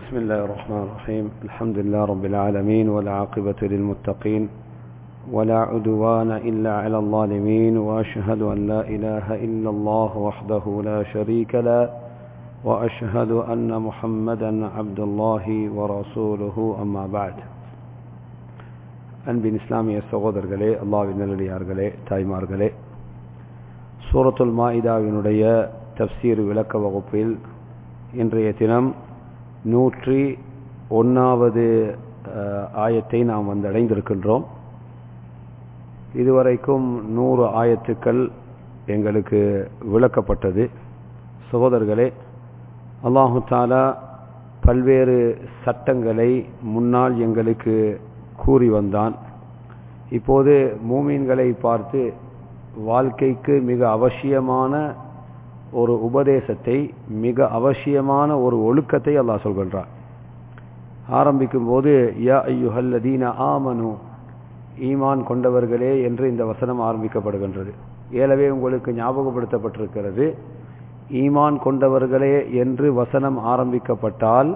بسم الله الرحمن الرحيم الحمد لله رب العالمين والعاقبة للمتقين ولا عدوان إلا على الظالمين وأشهد أن لا إله إلا الله وحده لا شريك له وأشهد أن محمدا عبد الله ورسوله أما بعد அன்பின் இஸ்லாமிய சகோதரர்களே அல்லாவின் நல்லடியார்களே தாய்மார்களே சூரத்துல் மாயிதாவினுடைய தப்சீர் விளக்க வகுப்பில் இன்றைய தினம் நூற்றி ஒன்றாவது ஆயத்தை நாம் வந்து அடைந்திருக்கின்றோம் இதுவரைக்கும் நூறு ஆயத்துக்கள் எங்களுக்கு விளக்கப்பட்டது சகோதரர்களே அல்லாஹு தாலா பல்வேறு சட்டங்களை முன்னால் எங்களுக்கு கூறி வந்தான் இப்போது மூமீன்களை பார்த்து வாழ்க்கைக்கு மிக அவசியமான ஒரு உபதேசத்தை மிக அவசியமான ஒரு ஒழுக்கத்தை அல்லாஹ் சொல்கின்றான் ஆரம்பிக்கும் போது யா ஐயுஹல்லதீன ஆமனு ஈமான் கொண்டவர்களே என்று இந்த வசனம் ஆரம்பிக்கப்படுகின்றது ஏலவே உங்களுக்கு ஞாபகப்படுத்தப்பட்டிருக்கிறது ஈமான் கொண்டவர்களே என்று வசனம் ஆரம்பிக்கப்பட்டால்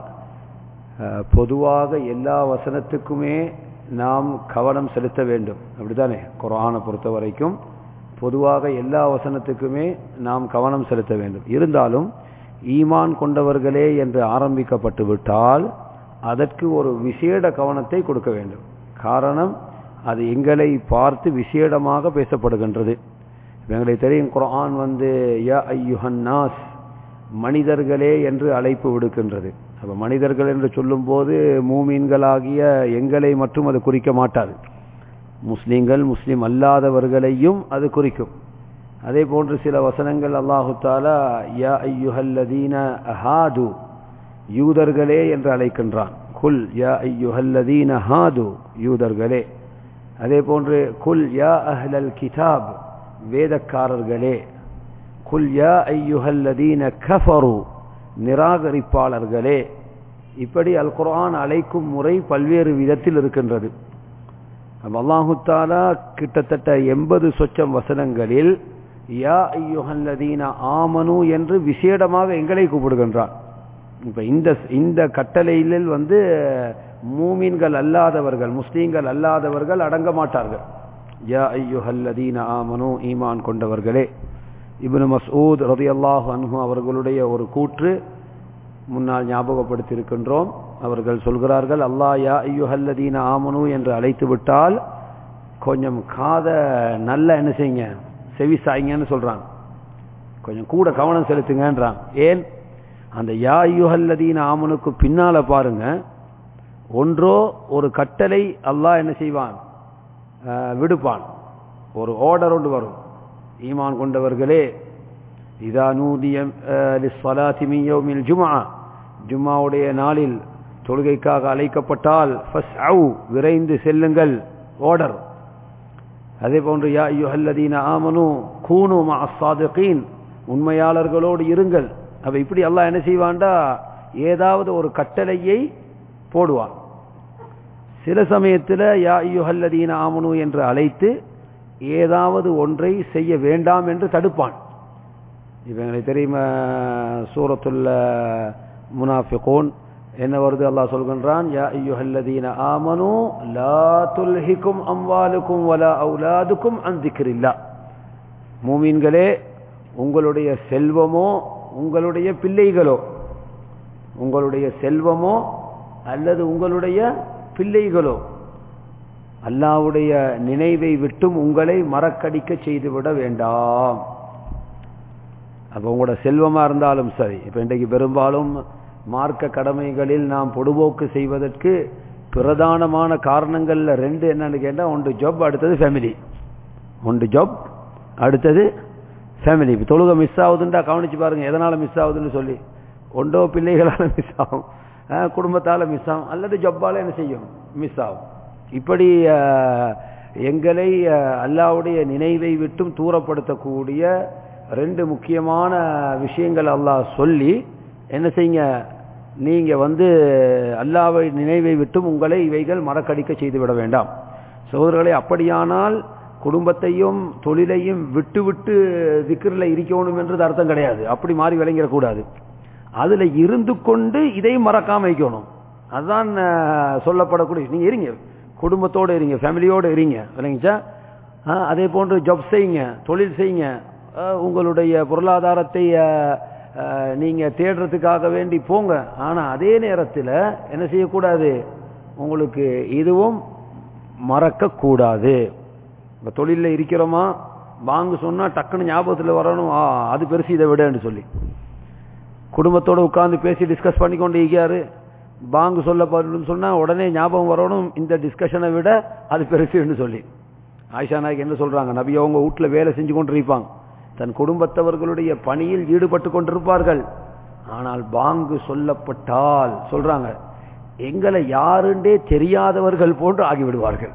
பொதுவாக எல்லா வசனத்துக்குமே நாம் கவனம் செலுத்த வேண்டும் அப்படித்தானே குரானை பொறுத்த வரைக்கும் பொதுவாக எல்லா வசனத்துக்குமே நாம் கவனம் செலுத்த வேண்டும் இருந்தாலும் ஈமான் கொண்டவர்களே என்று ஆரம்பிக்கப்பட்டு விட்டால் அதற்கு ஒரு விசேட கவனத்தை கொடுக்க வேண்டும் காரணம் அது எங்களை பார்த்து விசேடமாக பேசப்படுகின்றது எங்களை தெரியும் குரான் வந்து யா ஐயுஹன்னாஸ் மனிதர்களே என்று அழைப்பு விடுக்கின்றது அப்போ மனிதர்கள் என்று சொல்லும்போது மூமீன்களாகிய எங்களை மட்டும் அது குறிக்க மாட்டாது முஸ்லீம்கள் முஸ்லீம் அல்லாதவர்களையும் அது குறிக்கும் அதே போன்று சில வசனங்கள் அல்லாஹு தாலா யா ஐயுஹல்லதீன ஹாது யூதர்களே என்று அழைக்கின்றான் குல் யா ஐயுஹல்லதீன ஹாது யூதர்களே அதே போன்று குல் யா அஹ்லல் கிதாப் வேதக்காரர்களே குல் யா ஐயுஹல்லதீன கஃபரு நிராகரிப்பாளர்களே இப்படி அல் குர்ஆன் அழைக்கும் முறை பல்வேறு விதத்தில் இருக்கின்றது அல்லாஹுத்தாலா கிட்டத்தட்ட எண்பது சொச்சம் வசனங்களில் யா ஐயுஹல்லதீன ஆமனு என்று விசேடமாக எங்களை கூப்பிடுகின்றான் இப்ப இந்த இந்த கட்டளையில் வந்து மூமின்கள் அல்லாதவர்கள் முஸ்லீம்கள் அல்லாதவர்கள் அடங்க மாட்டார்கள் யா ஐயுஹல்லதீன ஆமனு ஈமான் கொண்டவர்களே இப்னு மசூத் ரதியல்லாஹு அன்ஹு அவர்களுடைய ஒரு கூற்று முன்னால் ஞாபகப்படுத்தியிருக்கின்றோம் அவர்கள் சொல்கிறார்கள் அல்லாஹ் யா ஐயுஹல்லதீன ஆமனு என்று அழைத்து விட்டால் கொஞ்சம் காத நல்ல என்ன செய்யுங்க செவி சாய்ங்கன்னு சொல்றான் கொஞ்சம் கூட கவனம் செலுத்துங்கன்றான் ஏன் அந்த யா ஐயுஹல்லதீன ஆமனுக்கு பின்னால பாருங்க ஒன்றோ ஒரு கட்டளை அல்லாஹ் என்ன செய்வான் விடுப்பான் ஒரு ஆர்டர் ஒன்று வரும் ஈமான் கொண்டவர்களே இதா நூதியம் லிஸ்ஸலாத்தி ஜுமா ஜும்மாவுடைய நாளில் தொழுகைக்காக அழைக்கப்பட்டால் ஃபஸ் அவு விரைந்து செல்லுங்கள் ஓடர் அதே போன்று யா யுஹல்லதீன ஆமனு கூனு மாசாதகீன் உண்மையாளர்களோடு இருங்கள் அப்ப இப்படி அல்லாஹ் என்ன செய்வான்டா ஏதாவது ஒரு கட்டளையை போடுவான் சில சமயத்தில் யா யுஹல்லதீன ஆமனு என்று அழைத்து ஏதாவது ஒன்றை செய்ய வேண்டாம் என்று தடுப்பான் இவங்களுக்கு தெரியுமா சூரத்துள்ள முனாஃபிகோன் என்ன வருது அல்லாஹ் சொல்கின்றான் யா ஐயுஹல்லதீன ஆமனு லா துல்ஹிக்கும் அம்வாலுக்கும் வலா அவுலாதுக்கும் அந்திக்கிறில்லா மூமீன்களே உங்களுடைய செல்வமோ உங்களுடைய பிள்ளைகளோ உங்களுடைய செல்வமோ அல்லது உங்களுடைய பிள்ளைகளோ அல்லாவுடைய நினைவை விட்டும் உங்களை மறக்கடிக்க செய்துவிட வேண்டாம் அப்போ உங்களோட செல்வமா இருந்தாலும் சரி இப்போ இன்றைக்கு பெரும்பாலும் மார்க்க கடமைகளில் நாம் பொடுபோக்கு செய்வதற்கு பிரதானமான காரணங்கள்ல ரெண்டு என்னன்னு கேட்டால் ஒன்று ஜாப் அடுத்தது ஃபேமிலி ஒன்று ஜாப் அடுத்தது ஃபேமிலி இப்போ தொழுகை மிஸ் ஆகுதுன்றா கவனிச்சு பாருங்க எதனால மிஸ் ஆகுதுன்னு சொல்லி ஒன்றோ பிள்ளைகளால் மிஸ் ஆகும் குடும்பத்தால் மிஸ் ஆகும் அல்லது ஜப்பால என்ன செய்யும் மிஸ் ஆகும் இப்படி எங்களை அல்லாவுடைய நினைவை விட்டும் தூரப்படுத்தக்கூடிய ரெண்டு முக்கியமான விஷயங்கள் அல்லாஹ் சொல்லி என்ன செய்யுங்க நீங்க வந்து அல்லாவை நினைவை விட்டும் உங்களை இவைகள் மறக்கடிக்க செய்து விட வேண்டாம் சகோதரர்களை அப்படியானால் குடும்பத்தையும் தொழிலையும் விட்டு விட்டு திக்கிரில் இருக்கணும் என்றது அர்த்தம் கிடையாது அப்படி மாறி விளங்கிடக்கூடாது அதுல இருந்து கொண்டு இதையும் மறக்காம வைக்கணும் அதுதான் அஹ், சொல்லப்படக்கூடிய நீங்க இருங்க குடும்பத்தோட இருங்க ஃபேமிலியோட இருங்க விளங்கிச்சா அஹ், அதே போன்று ஜாப் செய்யுங்க தொழில் செய்யுங்க அஹ், உங்களுடைய பொருளாதாரத்தை அஹ், அஹ், நீங்க தேடுறதுக்காக வேண்டி போங்க ஆனா அதே நேரத்தில் என்ன செய்யக்கூடாது உங்களுக்கு இதுவும் மறக்க கூடாது இப்ப தொழில இருக்கிறோமா வாங்க சொன்னா டக்குன்னு ஞாபகத்துல வரணும் ஆ, அது பெருசு இதை விடன்னு சொல்லி குடும்பத்தோட உட்கார்ந்து பேசி டிஸ்கஸ் பண்ணி கொண்டு இருக்காரு பாங்கு சொல்லப்படும் சொன்னா உடனே ஞாபகம் வரணும் இந்த டிஸ்கஷனை விட அது பெருசுன்னு சொல்லி ஆயிஷா நாயக் என்ன சொல்றாங்க நபி அவங்க வீட்டுல வேலை செஞ்சு கொண்டு இருப்பாங்க தன் குடும்பத்தவர்களுடைய பணியில் ஈடுபட்டு கொண்டிருப்பார்கள் ஆனால் பாங்கு சொல்லப்பட்டால் சொல்றாங்க எங்களை யாருண்டே தெரியாதவர்கள் போன்று ஆகிவிடுவார்கள்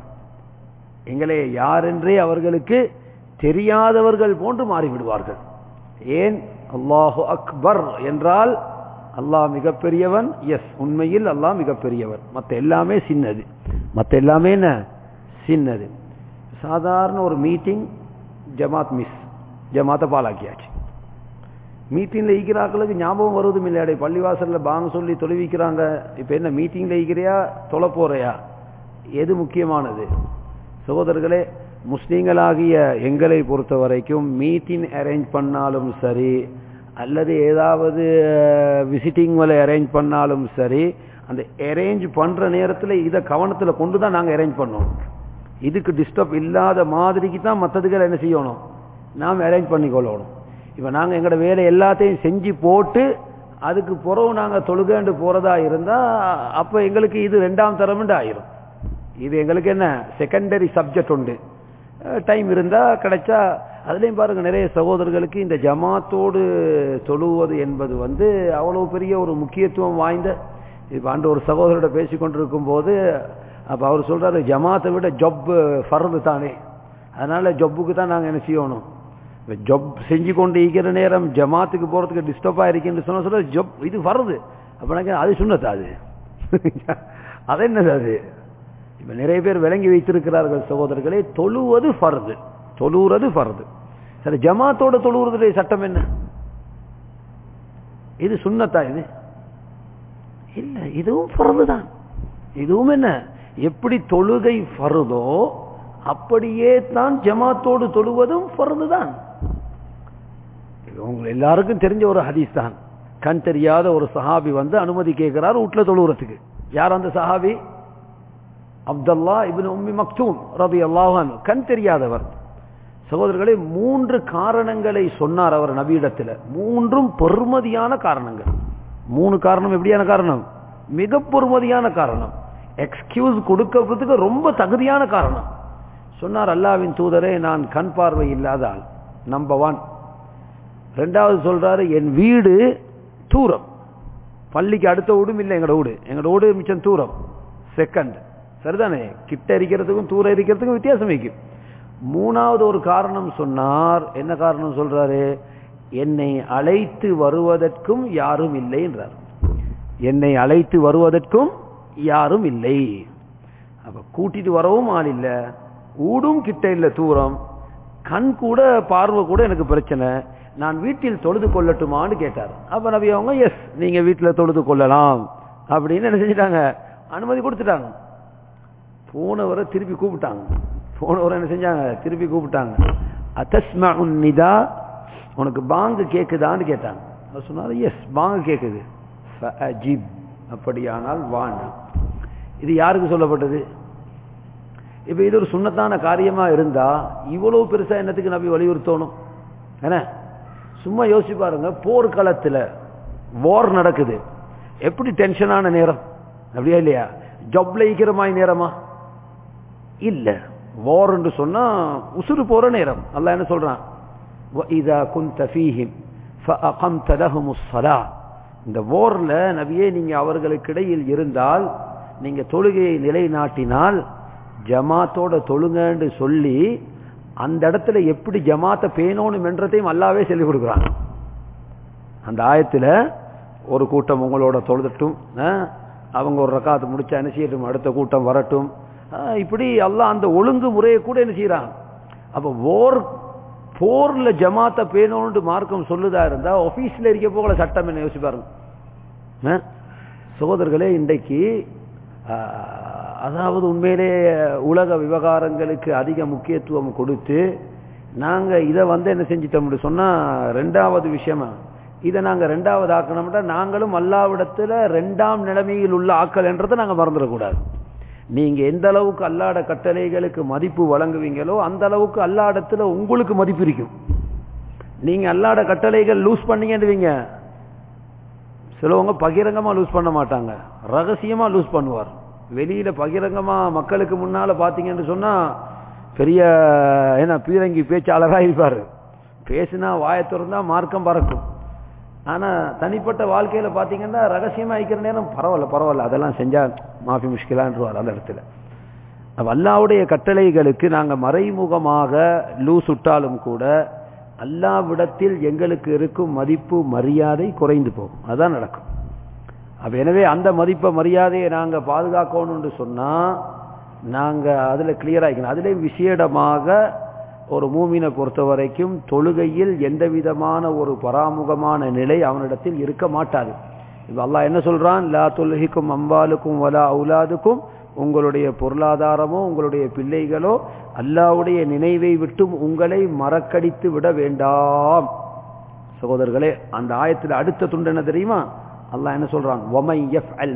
எங்களை யாரென்றே அவர்களுக்கு தெரியாதவர்கள் போன்று மாறிவிடுவார்கள் ஏன் அல்லாஹு அக்பர் என்றால் அல்லாஹ் மிகப்பெரியவன் எஸ் உண்மையில் அல்லாஹ் மிகப்பெரியவன் மற்ற எல்லாமே சின்னது மற்ற எல்லாமே என்ன சின்னது சாதாரண ஒரு மீட்டிங் ஜமாத் மிஸ் ஜமாத்தை பாலாக்கியாச்சு மீட்டிங்ல ஈக்கிறாக்களுக்கு ஞாபகம் வருவதும் இல்லையாடே பள்ளிவாசல்ல பாங்க சொல்லி தொலைவிக்கிறாங்க இப்ப என்ன மீட்டிங்ல ஈக்கிறியா தொலை போறியா எது முக்கியமானது சகோதரர்களே முஸ்லீம்களாகிய எங்களை பொறுத்த வரைக்கும் மீட்டிங் அரேஞ்ச் பண்ணாலும் சரி அல்லது ஏதாவது விசிட்டிங் வேலை அரேஞ்ச் பண்ணாலும் சரி அந்த அரேஞ்ச் பண்ற நேரத்தில் இதை கவனத்துல கொண்டு தான் நாங்க அரேஞ்ச் பண்ணோம் இதுக்கு டிஸ்டர்ப் இல்லாத மாதிரிக்கு தான் மற்றதுகள் என்ன செய்யணும் நாம் அரேஞ்ச் பண்ணிக்கொள்ளணும் இப்ப நாங்க எங்களோட வேலை எல்லாத்தையும் செஞ்சு போட்டு அதுக்கு புறவு நாங்க தொழுகண்டு போறதா இருந்தா அப்ப எங்களுக்கு இது ரெண்டாம் தரம்ண்டு ஆயிரும் இது எங்களுக்கு என்ன செகண்டரி சப்ஜெக்ட் உண்டு டைம் இருந்தா கிடைச்சா அதுலயும் பாருங்க நிறைய சகோதரர்களுக்கு இந்த ஜமாத்தோடு தொழுவது என்பது வந்து அவ்வளவு பெரிய ஒரு முக்கியத்துவம் வாய்ந்த இப்ப ஆண்டு ஒரு சகோதரோட பேசிக்கொண்டிருக்கும் போது அப்ப அவர் சொல்றாரு ஜமாத்தை விட ஜொப் ஃபர்து தானே அதனால ஜொப்புக்கு தான் நாங்க என்ன செய்யணும் ஜொப் செஞ்சு கொண்டு இருக்கிற நேரம் ஜமாத்துக்கு போறதுக்கு டிஸ்டர்பா இருக்குன்னு சொன்ன சொல்ல ஜொப் இது வருது அப்ப அது சுண்ணத்தா அது அது என்னது அது இப்ப நிறைய பேர் விளங்கி வைத்திருக்கிறார்கள் சகோதரர்களே தொழுவது ஃபர்து தொழுறது ஃபர்து சரி ஜமாத்தோட தொழுவுறதுடைய சட்டம் என்ன இது சுண்ணத்தா இது இல்ல இதுவும் ஃபர்து தான் இதுவும் என்ன எப்படி தொழுகை ஃபருதோ அப்படியே தான் ஜமாத்தோடு தொழுவதும் ஃபர்து தான் உங்க எல்லாருக்கும் தெரிஞ்ச ஒரு ஹதீஸ் தான் கண் தெரியாத ஒரு சஹாபி வந்து அனுமதி கேட்கிறார் வீட்டுல தொழுகிறதுக்கு யார் அந்த சஹாபி அப்துல்லா இபின் உம்மி மக்தூம் ரபி அல்லாஹான் கண் தெரியாதவர் சகோதரர்களே மூன்று காரணங்களை சொன்னார் அவர் நபியிடத்தில் மூன்றும் பெருமதியான காரணங்கள் மூணு காரணம் எப்படியான காரணம் மிக பொறுமதியான காரணம் எக்ஸ்கியூஸ் கொடுக்கறதுக்கு ரொம்ப தகுதியான காரணம் சொன்னார் அல்லாவின் தூதரே நான் கண் பார்வை இல்லாத ஆள் நம்பர் ஒன் ரெண்டாவது சொல்றாரு என் வீடு தூரம் பள்ளிக்கு அடுத்த வீடும் இல்லை எங்களோட வீடு எங்களோட வீடு மிச்சம் தூரம் செகண்ட் சரிதானே கிட்ட இருக்கிறதுக்கும் தூரம் இருக்கிறதுக்கும் வித்தியாசம் வைக்கும் மூணாவது ஒரு காரணம் சொன்னார் என்ன காரணம் சொல்றாரு என்னை அழைத்து வருவதற்கும் யாரும் இல்லை என்றார் என்னை அழைத்து வருவதற்கும் யாரும் இல்லை அப்ப கூட்டிட்டு வரவும் ஆள் இல்ல ஊடும் கிட்ட இல்ல தூரம் கண் கூட பார்வை கூட எனக்கு பிரச்சனை நான் வீட்டில் தொழுது கொள்ளட்டுமான்னு கேட்டார் அப்ப நபி அவங்க எஸ் நீங்க வீட்டில் தொழுது கொள்ளலாம் அப்படின்னு என்ன செஞ்சிட்டாங்க அனுமதி கொடுத்துட்டாங்க போனவரை திருப்பி கூப்பிட்டாங்க போனவரை என்ன செஞ்சாங்க திருப்பி கூப்பிட்டாங்க அத்தஸ்மா நிதா உனக்கு பாங்கு கேக்குதான்னு கேட்டாங்க அவர் சொன்னாரு எஸ் பாங்கு கேக்குது ஃபஅஜிப். அப்படியானால் வான் இது யாருக்கு சொல்லப்பட்டது இப்ப இது ஒரு சுண்ணத்தான காரியமா இருந்தா இவ்வளவு பெருசா என்னத்துக்கு நபி வலியுறுத்தணும் என்ன சும்மா யோசிச்சு பாருங்க போர்க்களத்துல வார் நடக்குது எப்படி டென்ஷனான நேரம் அப்படியா இல்லையா ஜப்ல ஈக்கிற மாதிரி நேரமா இல்ல வார் என்று சொன்னா உசுறு போற நேரம் அல்லாஹ் என்ன சொல்றான் وَإِذَا كُنْتَ فِيهِمْ فَأَقَمْتَ لَهُمُ الصَّلَاةَ இந்த போர்ல நபியே நீங்க அவர்களுக்கிடையில் இருந்தால் நீங்க தொழுகையை நிலைநாட்டினால் ஜமாத்தோட தொழுங்கன்னு சொல்லி அந்த இடத்துல எப்படி ஜமாத்தை பேணணும் என்றதையும் அல்லாவே சொல்லிக் கொடுக்குறாங்க அந்த ஆயத்துல ஒரு கூட்டம் உங்களோட தொழுதட்டும் ஆ, அவங்க ஒரு ரக்காத்து முடிச்சா என்ன செய்யட்டும் அடுத்த கூட்டம் வரட்டும் ஆ, இப்படி அல்லாஹ் அந்த ஒழுங்கு முறையை கூட என்ன செய்யறாங்க அப்ப ஓர் போர்ல ஜமாத்தை பேணணும்னு மார்க்கம் சொல்லுதா இருந்தா ஆபீஸ்ல இருக்க போகல சட்டம் என்ன யோசிச்சு பாருங்க அஹ், சகோதரர்களே இன்றைக்கு ஆஹ், அதாவது உண்மையிலே உலக விவகாரங்களுக்கு அதிக முக்கியத்துவம் கொடுத்து நாங்க இதை வந்து என்ன செஞ்சிட்டோம்னு சொன்னா ரெண்டாவது விஷயமா இதை நாங்க ரெண்டாவது ஆக்கணும்னா நாங்களும் அல்லாவிடத்துல ரெண்டாம் நிலைமையில் உள்ள ஆக்கள் என்றதை நாங்க மறந்துடக்கூடாது நீங்க எந்த அளவுக்கு அல்லாட கட்டளைகளுக்கு மதிப்பு வழங்குவீங்களோ அந்த அளவுக்கு அல்லாடத்துல உங்களுக்கு மதிப்பு இருக்கும் நீங்க அல்லாட கட்டளைகள் லூஸ் பண்ணீங்கன்னுவீங்க சிலவங்க பகிரங்கமா லூஸ் பண்ண மாட்டாங்க ரகசியமா லூஸ் பண்ணுவார் வெளியில பகிரங்கமா மக்களுக்கு முன்னால பாத்தீங்கன்னு சொன்னா பெரிய என்ன பீரங்கி பேச்சாளரா இருப்பாரு பேசினா வாயை திறந்தா மார்க்கம் பறக்கும் ஆனா தனிப்பட்ட வாழ்க்கையில பாத்தீங்கன்னா ரகசியமா ஐக்கிற நேரம் பரவாயில்ல பரவாயில்ல அதெல்லாம் செஞ்சா மாஃபி முஷ்கிலான்றுவார் அந்த இடத்துல அப்ப அல்லாவுடைய கட்டளைகளுக்கு நாங்க மறைமுகமாக லூஸ் விட்டாலும் கூட அல்லாவிடத்தில் எங்களுக்கு இருக்கும் மதிப்பு மரியாதை குறைந்து போகும் அதான் நடக்கும் அப்ப எனவே அந்த மதிப்பை மரியாதையை நாங்க பாதுகாக்கணும்னு சொன்னா நாங்க அதுல கிளியர் ஆகிக்கணும் அதுலயும் விசேடமாக ஒரு மூமினை பொறுத்த வரைக்கும் தொழுகையில் எந்த விதமான ஒரு பராமுகமான நிலை அவனிடத்தில் இருக்க மாட்டாது இப்ப அல்லாஹ் என்ன சொல்றான் லா தொழுகிக்கும் அம்பாலுக்கும் வலா அவுலாதுக்கும் உங்களுடைய பொருளாதாரமோ உங்களுடைய பிள்ளைகளோ அல்லாவுடைய நினைவை விட்டும் உங்களை மறக்கடித்து விட வேண்டாம் சகோதரர்களே அந்த ஆயத்தில் அடுத்த துண்டு என்ன தெரியுமா அல்லாஹ் என்ன சொல்றான் ஒமை எஃப் அல்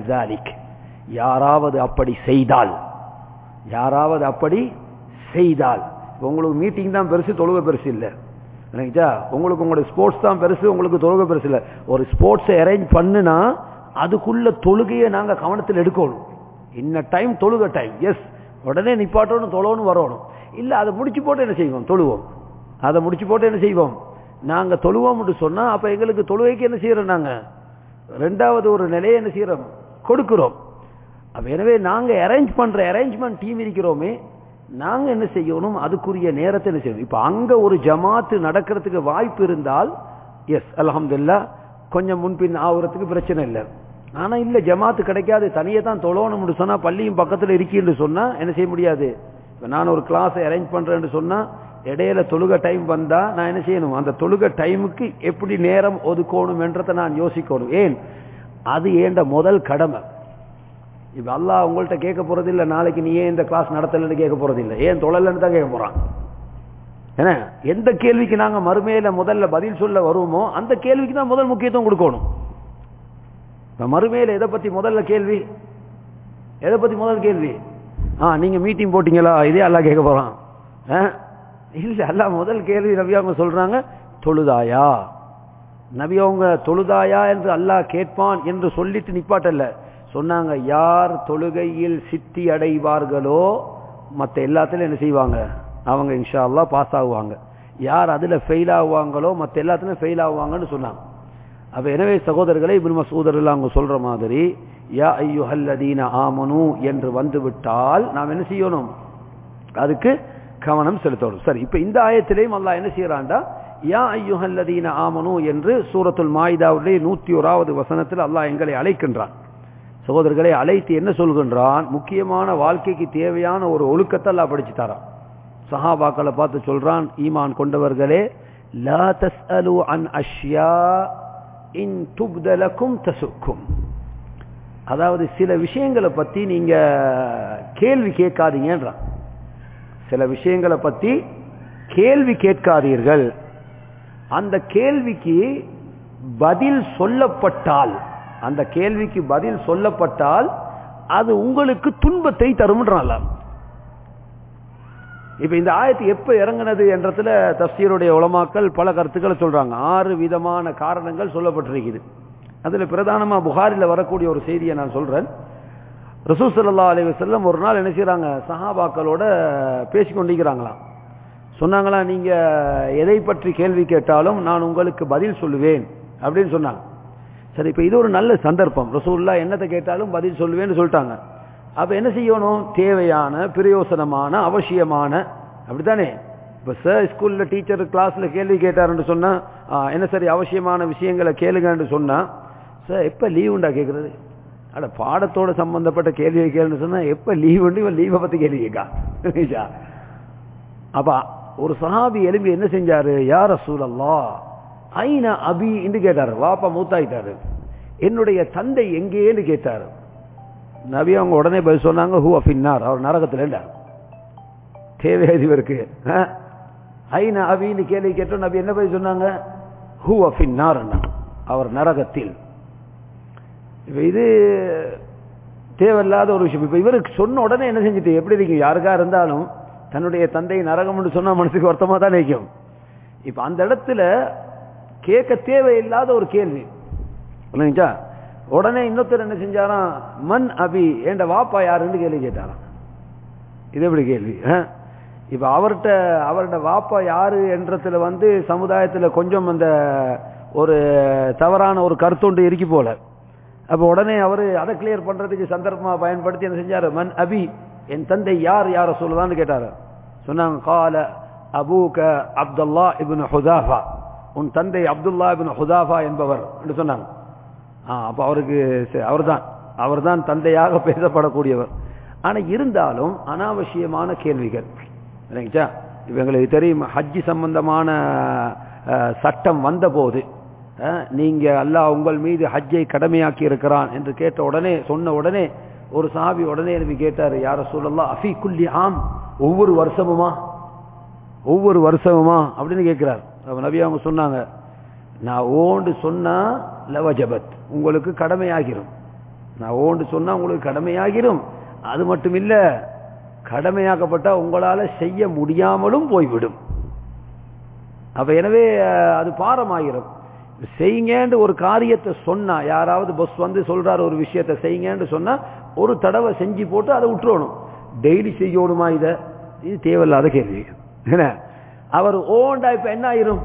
யாராவது அப்படி செய்தால் யாராவது அப்படி செய்தால் இப்ப உங்களுக்கு மீட்டிங் தான் பெருசு தொழுகை பெருசு இல்லை நினைச்சா உங்களுக்கு உங்களுடைய ஸ்போர்ட்ஸ் தான் பெருசு உங்களுக்கு தொழுகை பெருசு இல்லை ஒரு ஸ்போர்ட்ஸை அரேஞ்ச் பண்ணுனா அதுக்குள்ள தொழுகையை நாங்க கவனத்தில் எடுக்கணும் இன்ன டைம் தொழுகை டைம் எஸ் உடனே நிப்பாட்டணும் தொழணும் வரணும் இல்ல அதை முடிச்சு போட்டு என்ன செய்வோம் தொழுவோம் அதை முடிச்சு போட்டு என்ன செய்வோம் நாங்க தொழுவோம்னு சொன்னா அப்ப எங்களுக்கு தொழுகைக்கு என்ன செய்யறோம் நாங்க ரெண்டாவது ஒரு நிலையை என்ன செய்யறோம் கொடுக்கிறோம் அப்ப எனவே நாங்க அரேஞ்ச் பண்ற அரேஞ்ச்மெண்ட் டீம் இருக்கிறோமே நாங்க என்ன செய்யணும் அதுக்குரிய நேரத்தை என்ன செய்யணும் இப்ப அங்க ஒரு ஜமாத்து நடக்கிறதுக்கு வாய்ப்பு இருந்தால் எஸ் அல்ஹம்துலில்லா கொஞ்சம் முன்பின் ஆகுறதுக்கு பிரச்சனை இல்லை ஆனா இல்ல ஜமாத்து கிடைக்காது தனியே தான் தொழணும்னு சொன்னா பள்ளியும் பக்கத்துல இருக்கீன்னு சொன்னா என்ன செய்ய முடியாது இப்ப நான் ஒரு கிளாஸ் அரேஞ்ச் பண்றேன்னு சொன்னா இடையில தொழுக டைம் வந்தா நான் என்ன செய்யணும் அந்த தொழுக டைமுக்கு எப்படி நேரம் ஒதுக்கணும் என்றதை நான் யோசிக்கணும் ஏன் அது ஏண்ட முதல் கடமை இப்ப அல்லாஹ் உங்கள்ட்ட கேட்க போறது இல்ல நாளைக்கு நீ ஏன் இந்த கிளாஸ் நடத்தலன்னு கேட்க போறது இல்ல ஏன் தொழலன்னு தான் கேட்க போறான் ஏன்னா எந்த கேள்விக்கு நாங்க மறுமையில முதல்ல பதில் சொல்ல வருவோமோ அந்த கேள்விக்கு தான் முதல் முக்கியத்துவம் கொடுக்கணும் இப்ப மறுமையில எதை பத்தி முதல்ல கேள்வி எதை பத்தி முதல் கேள்வி ஆ நீங்க மீட்டிங் போட்டீங்களா இதே அல்லாஹ் கேட்க போறான் ஆ? இல்ல அல்லாஹ் முதல் கேள்வி நபி அவங்க சொல்றாங்க தொழுதாயா நபி அவங்க தொழுதாயா என்று அல்லாஹ் கேட்பான் என்று சொல்லிட்டு நிப்பாட்டல்ல சொன்னாங்க யார் தொழுகையில் சித்தி அடைவார்களோ மத்த எல்லாத்துலயும் என்ன செய்வாங்க அவங்க இன்ஷா அல்லாஹ் பாஸ் ஆகுவாங்க யார் அதுல ஃபெயில் ஆகுவாங்களோ மத்த எல்லாத்துலயும் ஃபெயில் ஆகுவாங்கன்னு சொன்னாங்க அப்ப எனவே சகோதரர்களை இப்னு மசூத் ரலியல்லாஹு அவங்க சொல்ற மாதிரி யா ஐயுஹல்லதீன ஆமனு என்று வந்து விட்டால் நாம் என்ன செய்யணும் அதுக்கு கவனம் செலுத்தணும் சரி இப்ப இந்த ஆயத்திலேயும் அல்லாஹ் என்ன செய்யறான்டா யா ஐயுஹல்லதீன ஆமனு என்று சூரத்துல் மாயிதாவுடைய நூத்தி ஓராவது வசனத்தில் அல்லாஹ் எங்களை அழைக்கின்றான் சகோதரர்களை அழைத்து என்ன சொல்கின்றான் முக்கியமான வாழ்க்கைக்கு தேவையான ஒரு ஒழுக்கத்தை அல்லாஹ் படிச்சு தரான் சஹாபாக்களை பார்த்து சொல்றான் ஈமான் கொண்டவர்களே லா தஸ்அலு அன் அஷ்யா இன் துப்தலக்கும் தசுக்கும் அதாவது சில விஷயங்களை பத்தி நீங்க கேள்வி கேட்காதீங்கன்றான் சில விஷயங்களை பத்தி கேள்வி கேட்காதீர்கள் அந்த கேள்விக்கு பதில் சொல்லப்பட்டால் அந்த கேள்விக்கு பதில் சொல்லப்பட்டால் அது உங்களுக்கு துன்பத்தை தரும்ன்றான் அல்லாஹ். இப்ப இந்த ஆயத்து எப்ப இறங்குனது என்றதுல தப்சீருடைய உலமாக்கள் பல கருத்துக்களை சொல்றாங்க ஆறு விதமான காரணங்கள் சொல்லப்பட்டிருக்குது அதுல பிரதானமா புகாரில வரக்கூடிய ஒரு செய்தியை நான் சொல்றேன் ரசூ சல்லா அலி வசல்லம் ஒரு நாள் என்ன செய்றாங்க சஹாபாக்களோட பேசிக்கொண்டிருக்கிறாங்களாம் சொன்னாங்களா நீங்க எதை பற்றி கேள்வி கேட்டாலும் நான் உங்களுக்கு பதில் சொல்லுவேன் அப்படின்னு சொன்னாங்க சரி இப்ப இது ஒரு நல்ல சந்தர்ப்பம் ரசூல்லா என்னத்தை கேட்டாலும் பதில் சொல்லுவேன்னு சொல்லிட்டாங்க அப்ப என்ன செய்யணும் தேவையான பிரயோசனமான அவசியமான அப்படித்தானே இப்ப சார் ஸ்கூல்ல டீச்சர் கிளாஸ்ல கேள்வி கேட்டாருன்னு சொன்னா ஆ, என்ன சரி அவசியமான விஷயங்களை கேளுங்கன்னு சொன்னா சார் எப்ப லீவுண்டா கேக்குறது அட பாடத்தோட சம்பந்தப்பட்ட கேள்வியை கேளுன்னு சொன்னா எப்ப லீவ் உண்டு இவன் லீவை பத்தி கேள்வி கேட்கா அப்ப ஒரு சஹாபி எழுப்பி என்ன செஞ்சாரு யார் ரசூலல்லா ஐன அபி என்று கேட்டாரு வாப்பா மூத்தாயிட்டாரு என்னுடைய தந்தை எங்கேன்னு கேட்டார் நபி அவங்க உடனே பதில் சொன்னாங்க ஹூ அஃபின்னார் அவர் நரகத்தில் இருந்தார் தேவையாது இவருக்கு ஐநா அபின்னு கேள்வி கேட்டோம் நபி என்ன பதில் சொன்னாங்க ஹூ அஃபின்னார் அவர் நரகத்தில் இப்ப இது தேவையில்லாத ஒரு விஷயம் இப்ப இவருக்கு சொன்ன உடனே என்ன செஞ்சுட்டு எப்படி இருக்கும் யாருக்கா இருந்தாலும் தன்னுடைய தந்தை நரகம்னு சொன்னா மனசுக்கு வருத்தமா தான் நிற்கும் இப்ப அந்த இடத்துல கேட்க தேவையில்லாத ஒரு கேள்வி இல்லைங்களா உடனே இன்னொருத்தர் என்ன செஞ்சாராம் மண் அபி என்ற வாப்பா யாருன்னு கேள்வி கேட்டாராம் இது எப்படி கேள்வி இப்ப அவர்கிட்ட அவர்கிட்ட வாப்பா யாரு என்றதுல வந்து சமுதாயத்துல கொஞ்சம் அந்த ஒரு தவறான ஒரு கருத்தொண்டு இருக்கி போல அப்ப உடனே அவரு அதை கிளியர் பண்றதுக்கு சந்தர்ப்பமா பயன்படுத்தி என்ன செஞ்சாரு மன் அபி என் தந்தை யார் யார சொல்லுதான்னு கேட்டாரு சொன்னாங்க கால அபூக அப்துல்லா இபின் ஹுதாஃபா உன் தந்தை அப்துல்லா இபின் ஹுதாஃபா என்பவர் என்று சொன்னாங்க அப்ப அவருக்கு அவர்தான் அவர்தான் தந்தையாக பேசப்படக்கூடியவர் ஆனா இருந்தாலும் அனாவசியமான கேள்விகள் இல்லைங்களா இப்ப எங்களுக்கு தெரியும் ஹஜ்ஜி சம்பந்தமான சட்டம் வந்த போது நீங்க அல்லாஹ் உங்கள் மீது ஹஜ்ஜை கடமையாக்கி இருக்கிறான் என்று கேட்ட உடனே சொன்ன உடனே ஒரு சாபி உடனே எனக்கு கேட்டாரு யார சொல்லலாம் அஃபி குல்லி ஆம் ஒவ்வொரு வருஷமுமா ஒவ்வொரு வருஷமுமா அப்படின்னு கேட்கிறார் நபி அவங்க சொன்னாங்க நான் ஓண்டு சொன்னா லவஜபத் உங்களுக்கு கடமையாகிரும் நான் ஓண்டு சொன்னா உங்களுக்கு கடமையாகிரும் அது மட்டும் இல்ல கடமையாக்கப்பட்டா உங்களால செய்ய முடியாமலும் போய்விடும் அப்ப எனவே அது பாரமாகிரும் செய்யுங்கன்னு ஒரு காரியத்தை சொன்னா யாராவது பஸ் வந்து சொல்றாரு ஒரு விஷயத்தை செய்யுங்கன்னு சொன்னா ஒரு தடவை செஞ்சு போட்டு அதை விட்டுறணும் டெய்லி செய்யணுமா இத இது தேவையில்லாத கேள்வி என்ன அவர் ஓண்டா இப்ப என்ன ஆயிரும்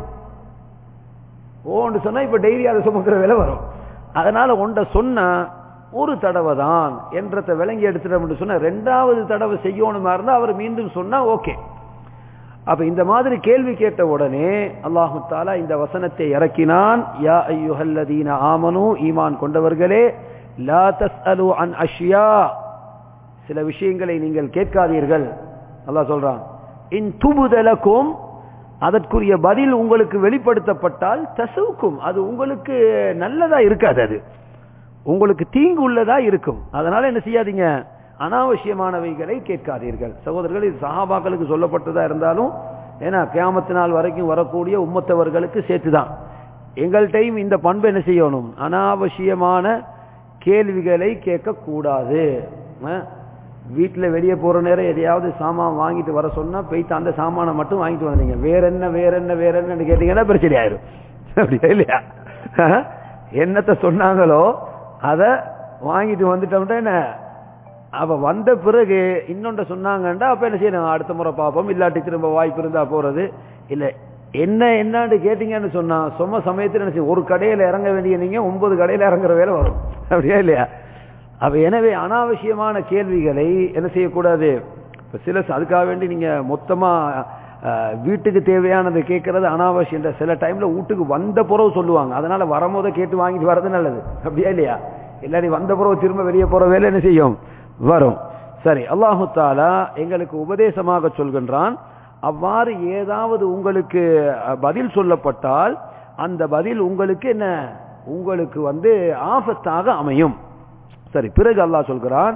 ஓண்டு சொன்னா இப்ப டெய்லி அதை சுமக்கிற வேலை வரும் அதனால ஒன்றை சொன்னா ஒரு தடவை தான் என்றதை விளங்கி எடுத்துட்டோம் சொன்னா ரெண்டாவது தடவை செய்யணுமா இருந்தா அவர் மீண்டும் சொன்னா ஓகே அப்ப இந்த மாதிரி கேள்வி கேட்ட உடனே அல்லாஹு தாலா இந்த வசனத்தை இறக்கினான் யா ஐயுஹல்லதீன ஆமனு ஈமான் கொண்டவர்களே லா தஸ்அலு அன் அஷ்யா சில விஷயங்களை நீங்கள் கேட்காதீர்கள் அல்லாஹ் சொல்றான் இன் துபுதலக்கும் அதற்குரிய பதில் உங்களுக்கு வெளிப்படுத்தப்பட்டால் தசுவுக்கும் அது உங்களுக்கு நல்லதா இருக்காது அது உங்களுக்கு தீங்கு உள்ளதா இருக்கும் அதனால என்ன செய்யாதீங்க அனாவசியமானவைகளை கேட்காதீர்கள் சகோதரர்கள் இது சஹாபாக்களுக்கு சொல்லப்பட்டதா இருந்தாலும் ஏன்னா கியாமத்து நாள் வரைக்கும் வரக்கூடிய உம்மத்தவர்களுக்கு சேர்த்துதான் எங்கள்கிட்டையும் இந்த பண்பு என்ன செய்யணும் அனாவசியமான கேள்விகளை கேட்கக்கூடாது வீட்டில் வெளியே போற நேரம் எதையாவது சாமான் வாங்கிட்டு வர சொன்னா போய்த்து அந்த சாமானை மட்டும் வாங்கிட்டு வந்தீங்க வேற என்ன வேற என்ன வேற என்னன்னு கேட்டீங்கன்னா பிரச்சனை ஆயிரும் அப்படியா இல்லையா என்னத்தை சொன்னாங்களோ அதை வாங்கிட்டு வந்துட்டோம்னா என்ன அப்ப வந்த பிறகு இன்னொன்ற சொன்னாங்கண்டா அப்ப என்ன செய்யணும் அடுத்த முறை பார்ப்போம் இல்லாட்டி திரும்ப வாய்ப்பு இருந்தா போறது இல்ல என்ன என்னன்னு கேட்டீங்கன்னு சொன்னா சும சமயத்தில் என்ன செய்யும் ஒரு கடையில இறங்க வேண்டிய நீங்க ஒன்பது கடையில இறங்குற வேலை வரும் அப்படியா இல்லையா அப்ப எனவே அனாவசியமான கேள்விகளை என்ன செய்யக்கூடாது இப்ப சில அதுக்காக வேண்டி நீங்க மொத்தமா வீட்டுக்கு தேவையானது கேட்கறது அனாவசியம் சில டைம்ல வீட்டுக்கு வந்த புறவு சொல்லுவாங்க அதனால வரும்போதை கேட்டு வாங்கிட்டு வர்றது நல்லது அப்படியா இல்லையா இல்லாட்டி வந்த புறவு திரும்ப வெளியே போற வேலை என்ன செய்யும் வரும் சரி அல்லாஹு தாலா எங்களுக்கு உபதேசமாக சொல்கின்றான் அவ்வாறு ஏதாவது உங்களுக்கு பதில் சொல்லப்பட்டால் அந்த பதில் உங்களுக்கு என்ன உங்களுக்கு வந்து ஆபத்தாக அமையும் சரி பிறகு அல்லாஹ் சொல்கிறான்